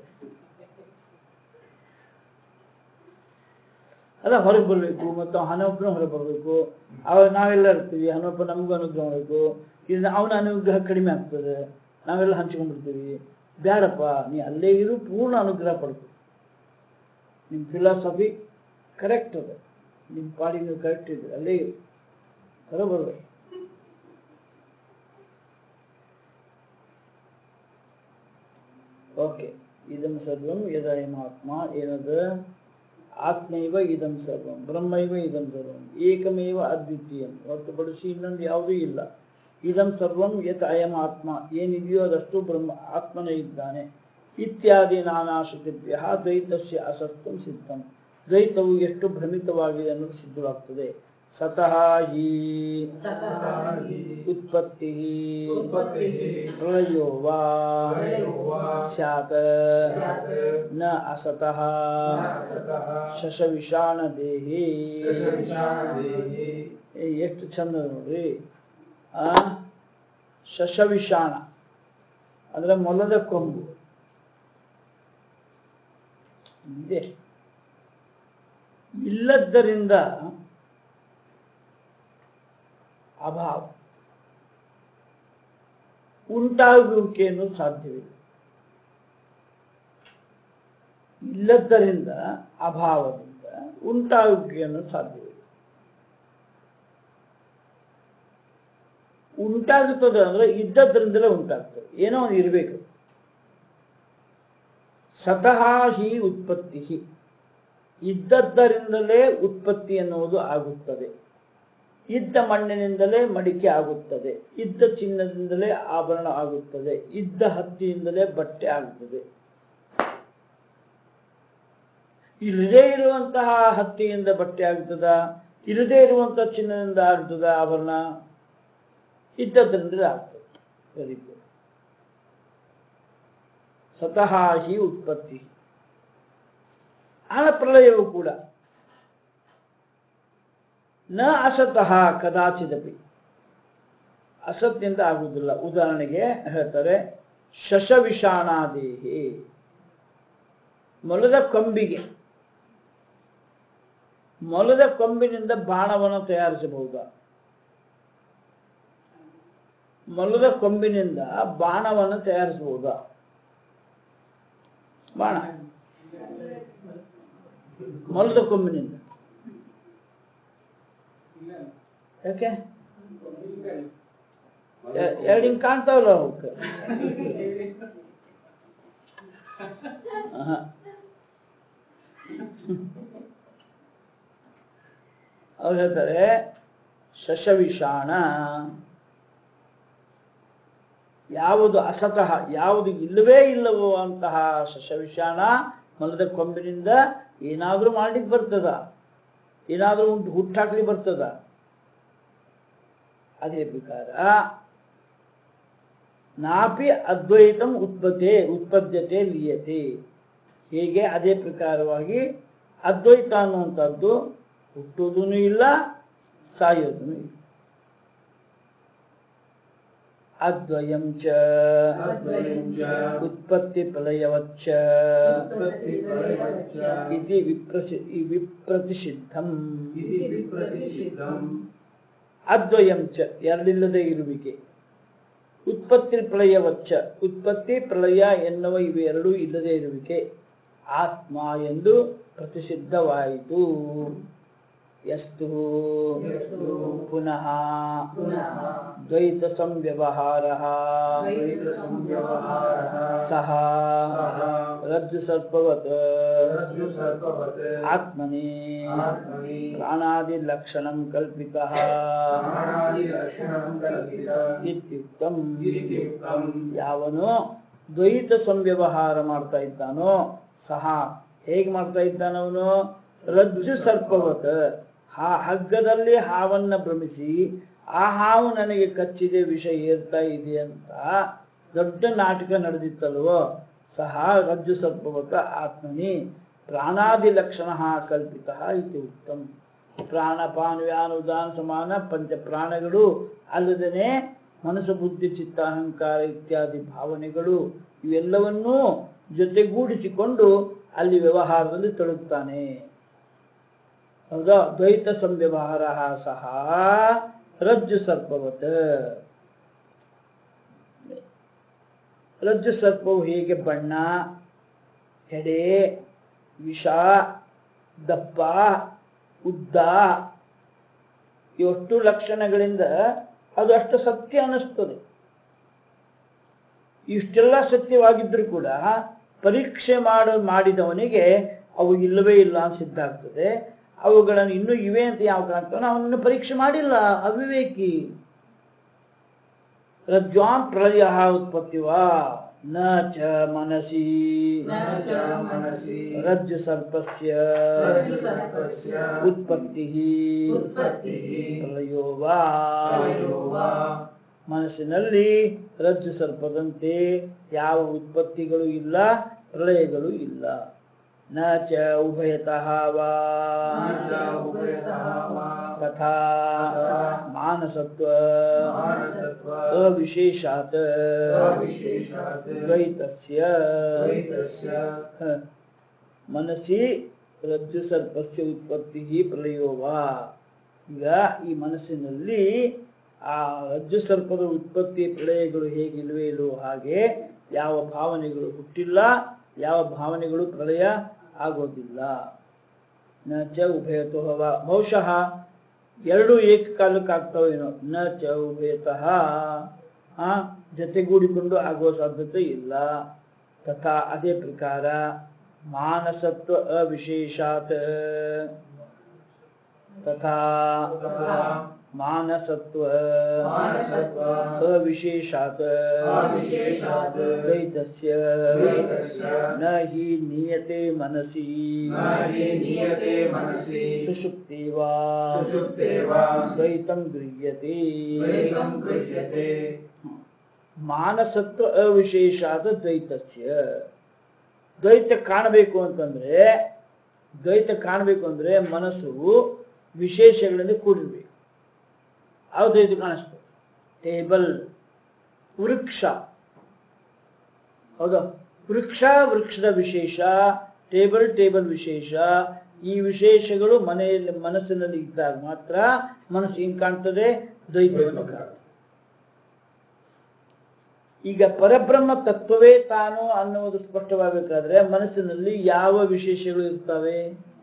ಅಲ್ಲ ಹೊರಗೆ ಬರಬೇಕು ಮತ್ತು ಹನುಮಪ್ಪನ ಹೊರಗೆ ಬರಬೇಕು ಅವಾಗ ನಾವೆಲ್ಲ ಇರ್ತೀವಿ ಹನುಮಪ್ಪ ನಮಗೂ ಅನುಗ್ರಹ ಮಾಡಬೇಕು ಇದು ಅವನ ಅನುಗ್ರಹ ಕಡಿಮೆ ಆಗ್ತದೆ ನಾವೆಲ್ಲ ಹಂಚ್ಕೊಂಡ್ಬಿಡ್ತೀವಿ ಬೇಡಪ್ಪ ನೀ ಅಲ್ಲೇ ಇರು ಪೂರ್ಣ ಅನುಗ್ರಹ ಪಡ್ಕೊ ನಿಮ್ಮ ಫಿಲಾಸಫಿ ಕರೆಕ್ಟ್ ಅದ ನಿಮ್ಮ ಪಾಡಿ ನೀವು ಕರೆಕ್ಟ್ ಇದೆ ಅಲ್ಲೇ ಇರು ಹೊರ ಬರ್ಬೇಕು ಓಕೆ ಇದಂ ಸರ್ವಂ ಯದಯಮಾತ್ಮ ಏನದ ಆತ್ಮೈವ ಇದಂ ಸರ್ವಂ ಬ್ರಹ್ಮೈವ ಇದಂ ಸರ್ವಂ ಏಕಮೇವ ಅದ್ವಿತೀಯಂ ಹೊರತುಪಡಿಸಿ ಇನ್ನೊಂದು ಯಾವುದೂ ಇಲ್ಲ ಇದಂ ಸರ್ವಂ ಯತ್ ಅಯಂ ಆತ್ಮ ಏನಿದೆಯೋ ಅದಷ್ಟು ಬ್ರಹ್ಮ ಆತ್ಮನೇ ಇದ್ದಾನೆ ಇತ್ಯಾದಿ ನಾನಾಶ್ರುತಿಭ್ಯ ದ್ವೈತಸ್ಯ ಅಸತ್ವಂ ಸಿದ್ಧಂ ದ್ವೈತವು ಎಷ್ಟು ಭ್ರಮಿತವಾಗಿದೆ ಅನ್ನೋದು ಸಿದ್ಧವಾಗ್ತದೆ ಸತಃ ಹಿ ಸತಃ ಹಿ ಉತ್ಪತ್ತಿ ಉತ್ಪತ್ತಿಃ ಪ್ರಳಯೋ ವಾ ಪ್ರಳಯೋ ವಾ ಸ್ಯಾತ್ ಸ್ಯಾತ್ ನ ಅಸತಃ ನ ಅಸತಃ ಶಶವಿಷಾಣ ದೇಹಿ ಶಶವಿಷಾಣದೇಹಿ ಏ, ಎಷ್ಟು ಚಂದ ನೋಡ್ರಿ ಆ ಶಶವಿಷಾಣ ಅಂದ್ರೆ ಮೊಲದ ಕೊಂಬು ಇದೆ ಇಲ್ಲದ್ದರಿಂದ ಅಭಾವ ಉಂಟಾಗುವಿಕೆಯನ್ನು ಸಾಧ್ಯವಿಲ್ಲ ಇಲ್ಲದ್ದರಿಂದ ಅಭಾವದಿಂದ ಉಂಟಾಗುವಿಕೆಯನ್ನು ಸಾಧ್ಯವಿಲ್ಲ ಉಂಟಾಗುತ್ತದೆ ಅಂದ್ರೆ ಇದ್ದದ್ರಿಂದಲೇ ಉಂಟಾಗ್ತದೆ ಏನೋ ಒಂದು ಇರಬೇಕು ಸತಃ ಹಿ ಉತ್ಪತ್ತಿ ಇದ್ದದ್ದರಿಂದಲೇ ಉತ್ಪತ್ತಿ ಎನ್ನುವುದು ಆಗುತ್ತದೆ ಇದ್ದ ಮಣ್ಣಿನಿಂದಲೇ ಮಡಿಕೆ ಆಗುತ್ತದೆ ಇದ್ದ ಚಿನ್ನದಿಂದಲೇ ಆಭರಣ ಆಗುತ್ತದೆ ಇದ್ದ ಹತ್ತಿಯಿಂದಲೇ ಬಟ್ಟೆ ಆಗುತ್ತದೆ ಇಲ್ಲದೇ ಇರುವಂತಹ ಹತ್ತಿಯಿಂದ ಬಟ್ಟೆ ಆಗ್ತದ ಇಲ್ಲದೇ ಇರುವಂತಹ ಚಿನ್ನದಿಂದ ಆಗ್ತದ ಆಭರಣ ಇದ್ದದ್ರಿಂದಲೇ ಆಗ್ತದೆ ವೆರಿ ಗುಡ್ ಸ್ವತಃ ಹಿ ಉತ್ಪತ್ತಿ ಆನ ಪ್ರಳಯವು ಕೂಡ ನ ಅಸತಃ ಕದಾಚಿದಪಿ ಅಸತ್ನಿಂದ ಆಗುವುದಿಲ್ಲ ಉದಾಹರಣೆಗೆ ಹೇಳ್ತಾರೆ ಶಶವಿಷಾಣಾದೇಹಿ ಮೊಲದ ಕೊಂಬಿಗೆ ಮೊಲದ ಕೊಂಬಿನಿಂದ ಬಾಣವನ್ನು ತಯಾರಿಸಬಹುದಾ ಮೊಲದ ಕೊಂಬಿನಿಂದ ಬಾಣವನ್ನು ತಯಾರಿಸಬಹುದಾ ಬಾಣ ಮೊಲದ ಕೊಂಬಿನಿಂದ ಯಾಕೆ ಎ- ಎರಡು ಹಿಂಗ್ ಕಾಣ್ತಾವಲ್ಲ ಅವಕ್ಕೆ ಆಹಾ. ಅವ್ರು ಹೇಳ್ತಾರೆ ಶಶವಿಷಾಣ ಯಾವುದು ಅಸತಃ ಯಾವುದು ಇಲ್ಲವೇ ಇಲ್ಲವೋ ಅಂತಹ ಶಶವಿಷಾಣ ಮಲದ ಕೊಂಬಿನಿಂದ ಏನಾದ್ರೂ ಮಾಡ್ಲಿಕ್ಕೆ ಬರ್ತದ ಏನಾದ್ರೂ ಉಂಟು ಹುಟ್ಟಾಕ್ಲಿಕ್ಕೆ ಬರ್ತದ ಅದೇ ಪ್ರಕಾರ ನಾಪಿ ಅದ್ವೈತಂ ಉತ್ಪತ್ತೆ ಉತ್ಪದ್ಯತೆ ಲೀಯತೆ ಹೀಗೆ ಅದೇ ಪ್ರಕಾರವಾಗಿ ಅದ್ವೈತ ಅನ್ನುವಂಥದ್ದು ಹುಟ್ಟುವುದೂ ಇಲ್ಲ ಸಾಯೋದೂ ಇಲ್ಲ ಅದ್ವಯಂ ಚ ಅದ್ವಯಂ ಚ ಉತ್ಪತ್ತಿ ಪ್ರಳಯವಚ್ಚ ಉತ್ಪತ್ತಿಪ್ರಳಯವಚ್ಚ ಇತಿ ವಿಪ್ರಸಿ ವಿಪ್ರತಿಷಿದ್ಧಂ ಇತಿ ವಿಪ್ರತಿಷಿದ್ಧಂ ಅದ್ವಯಂ ಚ ಎರಡಿಲ್ಲದೆ ಇರುವಿಕೆ ಉತ್ಪತ್ತಿ ಪ್ರಳಯವಚ್ಚ ಉತ್ಪತ್ತಿ ಪ್ರಳಯ ಎನ್ನುವ ಇವೆರಡೂ ಇಲ್ಲದೆ ಇರುವಿಕೆ ಆತ್ಮ ಎಂದು ಪ್ರತಿಷಿದ್ಧವಾಯಿತು ಯಸ್ತು ಯಸ್ತು ಪುನಃ ಪುನಃ ದ್ವೈತ ಸಂವ್ಯವಹಾರ ದ್ವೈತಸಂವ್ಯವಹಾರಃ ಸಹ ಸಹ ರಜ್ಜು ಸರ್ಪವತ್ ರಜ್ಜುಸರ್ಪವತ್ ಆತ್ಮನಿ ಆತ್ಮನಿ ಪ್ರಾಣಾದಿ ಲಕ್ಷಣಂ ಕಲ್ಪಿತಃ ಪ್ರಾಣಾದಿಲಕ್ಷಣಂ ಕಲ್ಪಿತಂ ಇತ್ಯುಕ್ತಂ ಇತ್ಯುಕ್ತಂ ಯಾವನು ದ್ವೈತ ಸಂವ್ಯವಹಾರ ಮಾಡ್ತಾ ಇದ್ದಾನೋ ಸಹ ಹೇಗೆ ಮಾಡ್ತಾ ಇದ್ದಾನವನು ರಜ್ಜು ಸರ್ಪವತ್ ಹಾ ಹಗ್ಗದಲ್ಲಿ ಹಾವನ್ನ ಭ್ರಮಿಸಿ ಆ ಹಾವು ನನಗೆ ಕಚ್ಚಿದೆ ವಿಷ ಏರ್ತಾ ಇದೆ ಅಂತ ದೊಡ್ಡ ನಾಟಕ ನಡೆದಿತ್ತಲ್ವೋ ಸಹ ರಜ್ಜು ಸರ್ಪವತ ಆತ್ಮನಿ ಪ್ರಾಣಾದಿ ಲಕ್ಷಣ ಕಲ್ಪಿತ ಇದು ಉತ್ತಮ ಪ್ರಾಣಪಾನ ವ್ಯಾನ ಉದಾನ ಸಮಾನ ಪಂಚ ಪ್ರಾಣಗಳು ಅಲ್ಲದೇ ಮನಸ್ಸು ಬುದ್ಧಿ ಚಿತ್ತ ಅಹಂಕಾರ ಇತ್ಯಾದಿ ಭಾವನೆಗಳು ಇವೆಲ್ಲವನ್ನೂ ಜೊತೆಗೂಡಿಸಿಕೊಂಡು ಅಲ್ಲಿ ವ್ಯವಹಾರದಲ್ಲಿ ತೊಡಗುತ್ತಾನೆ ಹೌದಾ ದ್ವೈತ ಸಂವ್ಯವಹಾರ ಸಹ ರಜ್ಜು ಸರ್ಪವತ್ ರಜ್ಜು ಸರ್ಪವು ಹೇಗೆ ಬಣ್ಣ ಹೆಡೆ ವಿಷ ದಪ್ಪ ಉದ್ದ ಇವಷ್ಟು ಲಕ್ಷಣಗಳಿಂದ ಅದು ಅಷ್ಟು ಸತ್ಯ ಅನ್ನಿಸ್ತದೆ ಇಷ್ಟೆಲ್ಲ ಸತ್ಯವಾಗಿದ್ರೂ ಕೂಡ ಪರೀಕ್ಷೆ ಮಾಡ ಮಾಡಿದವನಿಗೆ ಅವು ಇಲ್ಲವೇ ಇಲ್ಲ ಅಂತ ಸಿದ್ಧ ಆಗ್ತದೆ ಅವುಗಳನ್ನು ಇನ್ನೂ ಇವೆ ಅಂತ ಯಾವ ಕಾಣ್ತಾನೋ ಅವನನ್ನು ಪರೀಕ್ಷೆ ಮಾಡಿಲ್ಲ ಅವಿವೇಕಿ ರಜ್ವಾನ್ ಪ್ರಳಯ ಉತ್ಪತ್ತಿವಾ ನ ಚ ಮನಸಿ ನ ಚ ಮನಸಿ ರಜ್ಜು ಸರ್ಪಸ್ಯ ರಜ್ಜುಸರ್ಪಸ್ಯ ಉತ್ಪತ್ತಿ ಉತ್ಪತ್ತಿಃ ಪ್ರಳಯೋ ವಾ ಪ್ರಳಯೋ ವಾ ಮನಸ್ಸಿನಲ್ಲಿ ರಜ್ಜು ಸರ್ಪದಂತೆ ಯಾವ ಉತ್ಪತ್ತಿಗಳು ಇಲ್ಲ ಪ್ರಳಯಗಳು ಇಲ್ಲ ನ ಚ ಉಭಯತಃ ವಾ ನ ಚ ಉಭಯತಃ ವಾ ತಥಾ ತಥಾ ಮಾನಸತ್ವ ಮಾನಸತ್ವ ಅವಿಶೇಷಾತ್ ಅವಿಶೇಷಾತ್ ದ್ವೈತಸ್ಯ ದ್ವೈತಸ್ಯ ಹ. ಮನಸ್ಸಿ ರಜ್ಜು ಸರ್ಪಸ್ಯ ಉತ್ಪತ್ತಿ ಪ್ರಳಯೋ ವಾ ಈಗ ಈ ಮನಸ್ಸಿನಲ್ಲಿ ಆ ರಜ್ಜು ಸರ್ಪದ ಉತ್ಪತ್ತಿ ಪ್ರಳಯಗಳು ಹೇಗಿಲ್ವೇ ಇಲ್ಲವೋ ಹಾಗೆ ಯಾವ ಭಾವನೆಗಳು ಹುಟ್ಟಿಲ್ಲ ಯಾವ ಭಾವನೆಗಳು ಪ್ರಳಯ ಆಗೋದಿಲ್ಲ ನ ಚ ಉಭಯತಃ ವಾ ಬಹುಶಃ ಎರಡು ಏಕಕಾಲಕ್ಕಾಗ್ತಾವೇನೋ ನ ಚ ಉಭಯತಃ ಆ ಜೊತೆಗೂಡಿಕೊಂಡು ಆಗುವ ಸಾಧ್ಯತೆ ಇಲ್ಲ ತಥಾ ಅದೇ ಪ್ರಕಾರ ಮಾನಸತ್ವ ಅವಿಶೇಷಾತ್ ತಥಾ ತಥಾ ಮಾನಸತ್ವ ಮಾನಸತ್ವ ಅವಿಶೇಷಾತ್ ಅವಿಶೇಷಾತ್ ದ್ವೈತಸ್ಯ ದ್ವೈತಸ್ಯ ನ ಹಿ ನಿಯತೆ ಮನಸಿ ನ ಹಿ ನಿಯತೆ ಮನಸಿ ಸುಷುಪ್ತಿ ವಾ ಸುಷುಪ್ತೆ ವಾ ದ್ವೈತಂ ಗೃಹ್ಯತೆ ದ್ವೈತಂ ಗೃಹ್ಯತೆ ಮಾನಸತ್ವ ಅವಿಶೇಷಾದ ದ್ವೈತಸ್ಯ ದ್ವೈತ ಕಾಣಬೇಕು ಅಂತಂದ್ರೆ ದ್ವೈತ ಕಾಣಬೇಕು ಅಂದ್ರೆ ಮನಸ್ಸು ವಿಶೇಷಗಳಿಂದ ಕೂಡಿರ್ಬೇಕು ಯಾವ ದ್ವೈತ ಕಾಣಿಸ್ತದೆ ಟೇಬಲ್ ವೃಕ್ಷ ಹೌದಾ ವೃಕ್ಷ ವೃಕ್ಷದ ವಿಶೇಷ ಟೇಬಲ್ ಟೇಬಲ್ ವಿಶೇಷ ಈ ವಿಶೇಷಗಳು ಮನೆಯಲ್ಲಿ ಮನಸ್ಸಿನಲ್ಲಿ ಇದ್ದಾಗ ಮಾತ್ರ ಮನಸ್ಸು ಹಿಂಗ್ ಕಾಣ್ತದೆ ದ್ವೈತವನ್ನು ಕಾಣ್ತದೆ ಈಗ ಪರಬ್ರಹ್ಮ ತತ್ವವೇ ತಾನು ಅನ್ನುವುದು ಸ್ಪಷ್ಟವಾಗಬೇಕಾದ್ರೆ ಮನಸ್ಸಿನಲ್ಲಿ ಯಾವ ವಿಶೇಷಗಳು ಇರ್ತವೆ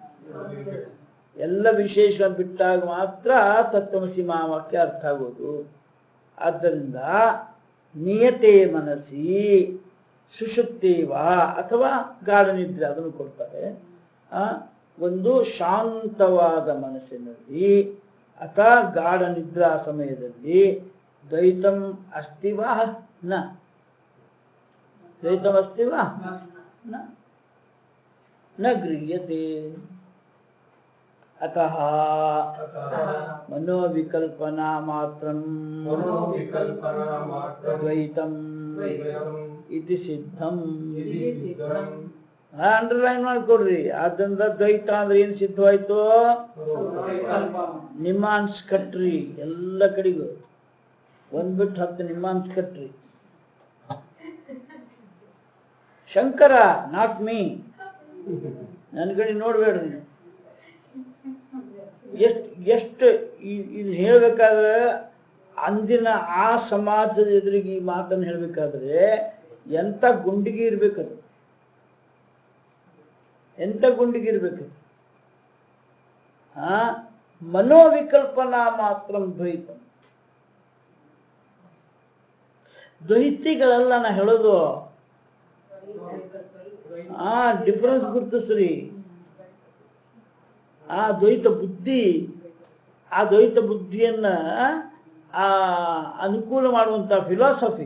ಎಲ್ಲ ವಿಶೇಷ ಬಿಟ್ಟಾಗ ಮಾತ್ರ ತತ್ವಮಸಿ ಮಾವಾಕ್ಯ ಅರ್ಥ ಆಗೋದು ಆದ್ದರಿಂದ ನಿಯತೆ ಮನಸ್ಸಿ ಸುಷುಪ್ತೇವ ಅಥವಾ ಗಾಢ ನಿದ್ರೆ ಅದನ್ನು ಕೊಡ್ತಾರೆ ಆ, ಒಂದು ಶಾಂತವಾದ ಮನಸ್ಸಿನಲ್ಲಿ ಅಥವಾ ಗಾಢ ನಿದ್ರಾ ಸಮಯದಲ್ಲಿ ದ್ವೈತಂ ಅಸ್ತಿ ವಾ ನ ದ್ವೈತಂ ಅಸ್ತಿ ವಾ ನ ನ ಗೃಹ್ಯತೆ ಅತಃ ಅತಃ ಮನೋವಿಕಲ್ಪನಾ ಮಾತ್ರಂ ಮನೋವಿಕಲ್ಪನಾ ಮಾತ್ರಂ ದ್ವೈತಂ ದ್ವೈತಂ ಇತಿ ಸಿದ್ಧಂ ಇತಿ ಸಿದ್ಧಂ ಅಂಡರ್ಲೈನ್ ಮಾಡ್ಕೊಡ್ರಿ ಆದ್ದರಿಂದ ದ್ವೈತ ಅಂದ್ರೆ ಏನ್ ಸಿದ್ಧವಾಯ್ತು ನಿಮ್ಮಾನ್ಸ್ ಕಟ್ರಿ ಎಲ್ಲ ಕಡೆಗೂ ಒಂದ್ ಬಿಟ್ಟು ಹತ್ತು ನಿಮ್ಮಾನ್ಸ್ ಕಟ್ರಿ ಶಂಕರ ನಾಟ್ ಮೀ ನನ್ನ ಕಡೆ ನೋಡ್ಬೇಡ್ರಿ ಎಷ್ಟ್ ಎಷ್ಟು ಇಲ್ಲಿ ಹೇಳ್ಬೇಕಾದ್ರೆ ಅಂದಿನ ಆ ಸಮಾಜದ ಎದುರಿಗೆ ಈ ಮಾತನ್ನು ಹೇಳ್ಬೇಕಾದ್ರೆ ಎಂತ ಗುಂಡಿಗೆ ಇರ್ಬೇಕದು ಎಂತ ಗುಂಡಿಗೆ ಇರ್ಬೇಕು ಆ ಮನೋವಿಕಲ್ಪನಾ ಮಾತ್ರ ದ್ವೈತ ದ್ವೈತಿಗಳಲ್ಲ ನಾ ಹೇಳೋದು ಆ ಡಿಫರೆನ್ಸ್ ಗುರುತಿಸ್ರಿ ಆ ದ್ವೈತ ಬುದ್ಧಿ ಆ ದ್ವೈತ ಬುದ್ಧಿಯನ್ನ ಆ ಅನುಕೂಲ ಮಾಡುವಂತ ಫಿಲಾಸಫಿ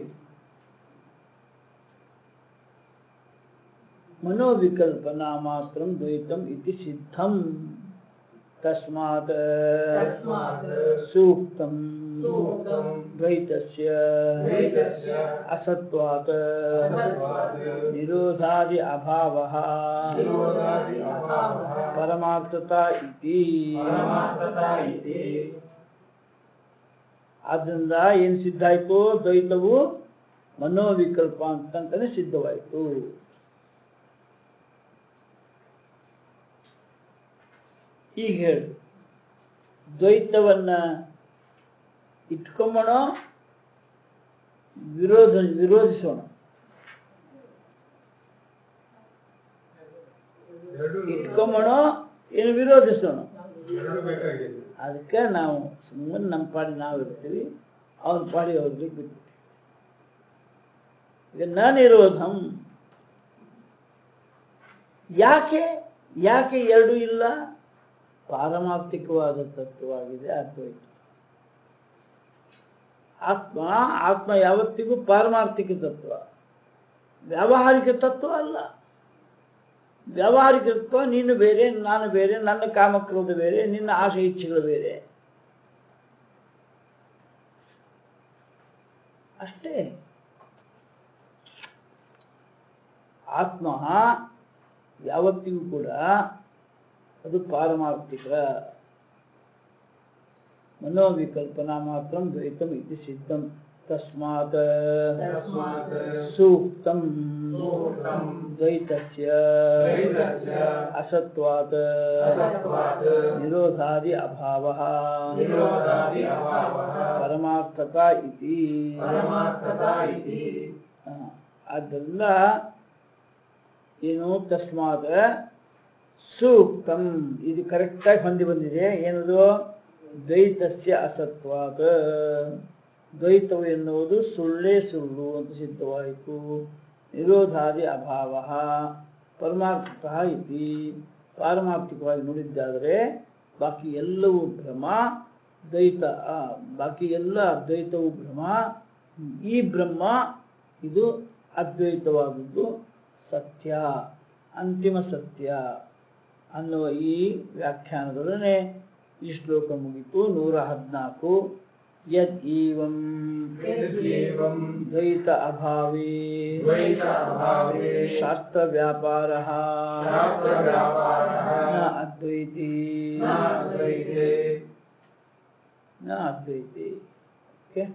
ಮನೋವಿಕಲ್ಪನಾ ಮಾತ್ರ ದ್ವೈತಂ ಇತಿ ಸಿದ್ಧಂ ತಸ್ಮಾತ್ ತಸ್ಮಾತ್ ಸೂಕ್ತಂ ಸೂಕ್ತಂ ದ್ವೈತಸ್ಯ ದ್ವೈತಸ್ಯ ಅಸತ್ವಾತ್ ಅಸತ್ವಾತ್ ನಿರೋಧಾದಿ ಅಭಾವಃ ನಿರೋಧಾದಿ ಅಭಾವಃ ಪರಮಾರ್ಥತಾ ಇತಿ ಪರಮಾರ್ಥತಾ ಇತಿ ಆದ್ರಿಂದ ಏನ್ ಸಿದ್ಧ ಆಯ್ತು ದ್ವೈತವು ಮನೋವಿಕಲ್ಪ ಅಂತಂತಾನೆ ಸಿದ್ಧವಾಯ್ತು ಈಗ ಹೇಳು ದ್ವೈತವನ್ನ ಇಟ್ಕೊಂಬೋಣ ವಿರೋಧ ವಿರೋಧಿಸೋಣ ಎರಡು ಇಟ್ಕೊಂಬೋಣ ಏನು ವಿರೋಧಿಸೋಣ ಎರಡು ಬೇಕಾಗಿದೆ ಅದಕ್ಕೆ ನಾವು ಸುಮ್ಮನೆ ನಮ್ಮ ಪಾಡಿ ನಾವು ಇರ್ತೀವಿ ಅವ್ರ ಪಾಡಿ ಅವ್ರಿಗೆ ಬಿಟ್ಟು ಈಗ ನಾನಿರೋಧಂ ಯಾಕೆ ಯಾಕೆ ಎರಡು ಇಲ್ಲ ಪಾರಮಾರ್ಥಿಕವಾದ ತತ್ವವಾಗಿದೆ ಅದ್ವೈತ ಆತ್ಮ ಆತ್ಮ ಯಾವತ್ತಿಗೂ ಪಾರಮಾರ್ಥಿಕ ತತ್ವ ವ್ಯಾವಹಾರಿಕ ತತ್ವ ಅಲ್ಲ ವ್ಯಾವಹಾರಿಕ ತತ್ವ ನೀನು ಬೇರೆ ನಾನು ಬೇರೆ ನನ್ನ ಕಾಮಕ್ರೋಧ ಬೇರೆ ನಿನ್ನ ಆಸೆ ಇಚ್ಛೆಗಳು ಬೇರೆ ಅಷ್ಟೇ ಆತ್ಮ ಯಾವತ್ತಿಗೂ ಕೂಡ ಅದು ಪಾರಮಾರ್ಥಿಕ ಮನೋವಿಕಲ್ಪನಾ ಮಾತ್ರ ದ್ವೈತಂ ಇತಿ ಸಿದ್ಧಂ ತಸ್ಮಾತ್ ತಸ್ಮಾತ್ ಸೂಕ್ತಂ ಸೂಕ್ತಂ ದ್ವೈತಸ್ಯ ದ್ವೈತಸ್ಯ ಅಸತ್ವಾತ್ ಅಸತ್ವಾತ್ ನಿರೋಧಾದಿ ಅಭಾವಃ ನಿರೋಧಾದಿ ಅಭಾವಃ ಪರಮಾರ್ಥತಾ ಇತಿ ಪರಮಾರ್ಥತಾ ಇತಿ ಆ, ಆದ್ದರಿಂದ ಏನು ತಸ್ಮಾತ್ ಸೂಕ್ತಂ ಇದು ಕರೆಕ್ಟಾಗಿ ಹೊಂದಿ ಬಂದಿದೆ ಏನದು ದ್ವೈತಸ್ಯ ಅಸತ್ವಾತ್ ದ್ವೈತವು ಎನ್ನುವುದು ಸುಳ್ಳೇ ಸುಳ್ಳು ಅಂತ ಸಿದ್ಧವಾಯಿತು ನಿರೋಧಾದಿ ಅಭಾವ ಪರಮಾರ್ಥತಃ ಇತಿ ಪಾರಮಾರ್ಥಿಕವಾಗಿ ನೋಡಿದ್ದಾದರೆ ಬಾಕಿ ಎಲ್ಲವೂ ಭ್ರಮ ದ್ವೈತ ಆ, ಬಾಕಿ ಎಲ್ಲ ಅದ್ವೈತವು ಭ್ರಮ ಈ ಬ್ರಹ್ಮ ಇದು ಅದ್ವೈತವಾದದ್ದು ಸತ್ಯ ಅಂತಿಮ ಸತ್ಯ ಅನ್ನುವ ಈ ವ್ಯಾಖ್ಯಾನದೊಡನೆ ಈ ಶ್ಲೋಕ ಮುಗಿತು ನೂರ ಹದಿನಾಲ್ಕು ಯದ್ ಈವಂ ಯದ್ಏವಂ ದ್ವೈತ ಅಭಾವೇ ದ್ವೈತ ಅಭಾವೇ ಶಾಸ್ತ್ರ ವ್ಯಾಪಾರ ಶಾಸ್ತ್ರವ್ಯಾಪಾರಃ ನ ಅದ್ವೈತಿ ನ ಅದ್ವೈತೆ ನ ಅದ್ವೈತಿ ಓಕೆ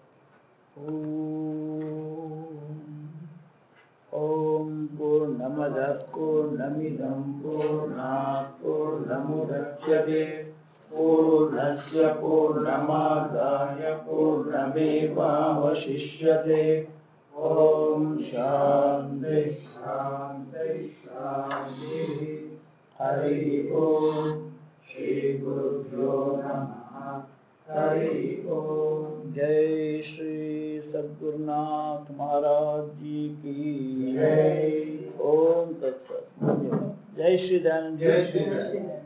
ಓಂ ಪೂರ್ಣಮದ ಪೂರ್ಣಮಿದಂ ಪೂರ್ಣಾತ್ ಪೂರ್ಣಮುದಚ್ಯತೆ ಪೂರ್ಣಸ್ಯ ಪೂರ್ಣಮಾದಾಯ ಪೂರ್ಣಮೇವಾವಶಿಷ್ಯತೆ ಓಂ ಶಾಂತಿ ಶಾಂತಿ ಶಾಂತಿ ಹರಿ ಓಂ ಶ್ರೀ ಗುರುಭ್ಯೋ ನಮಃ ಹರಿ ಓಂ जय श्री सद्गुरुनाथ महाराज जी की जय। ओम तत्सत धन्यवाद जय श्री दयानंद जय श्री दयानंद।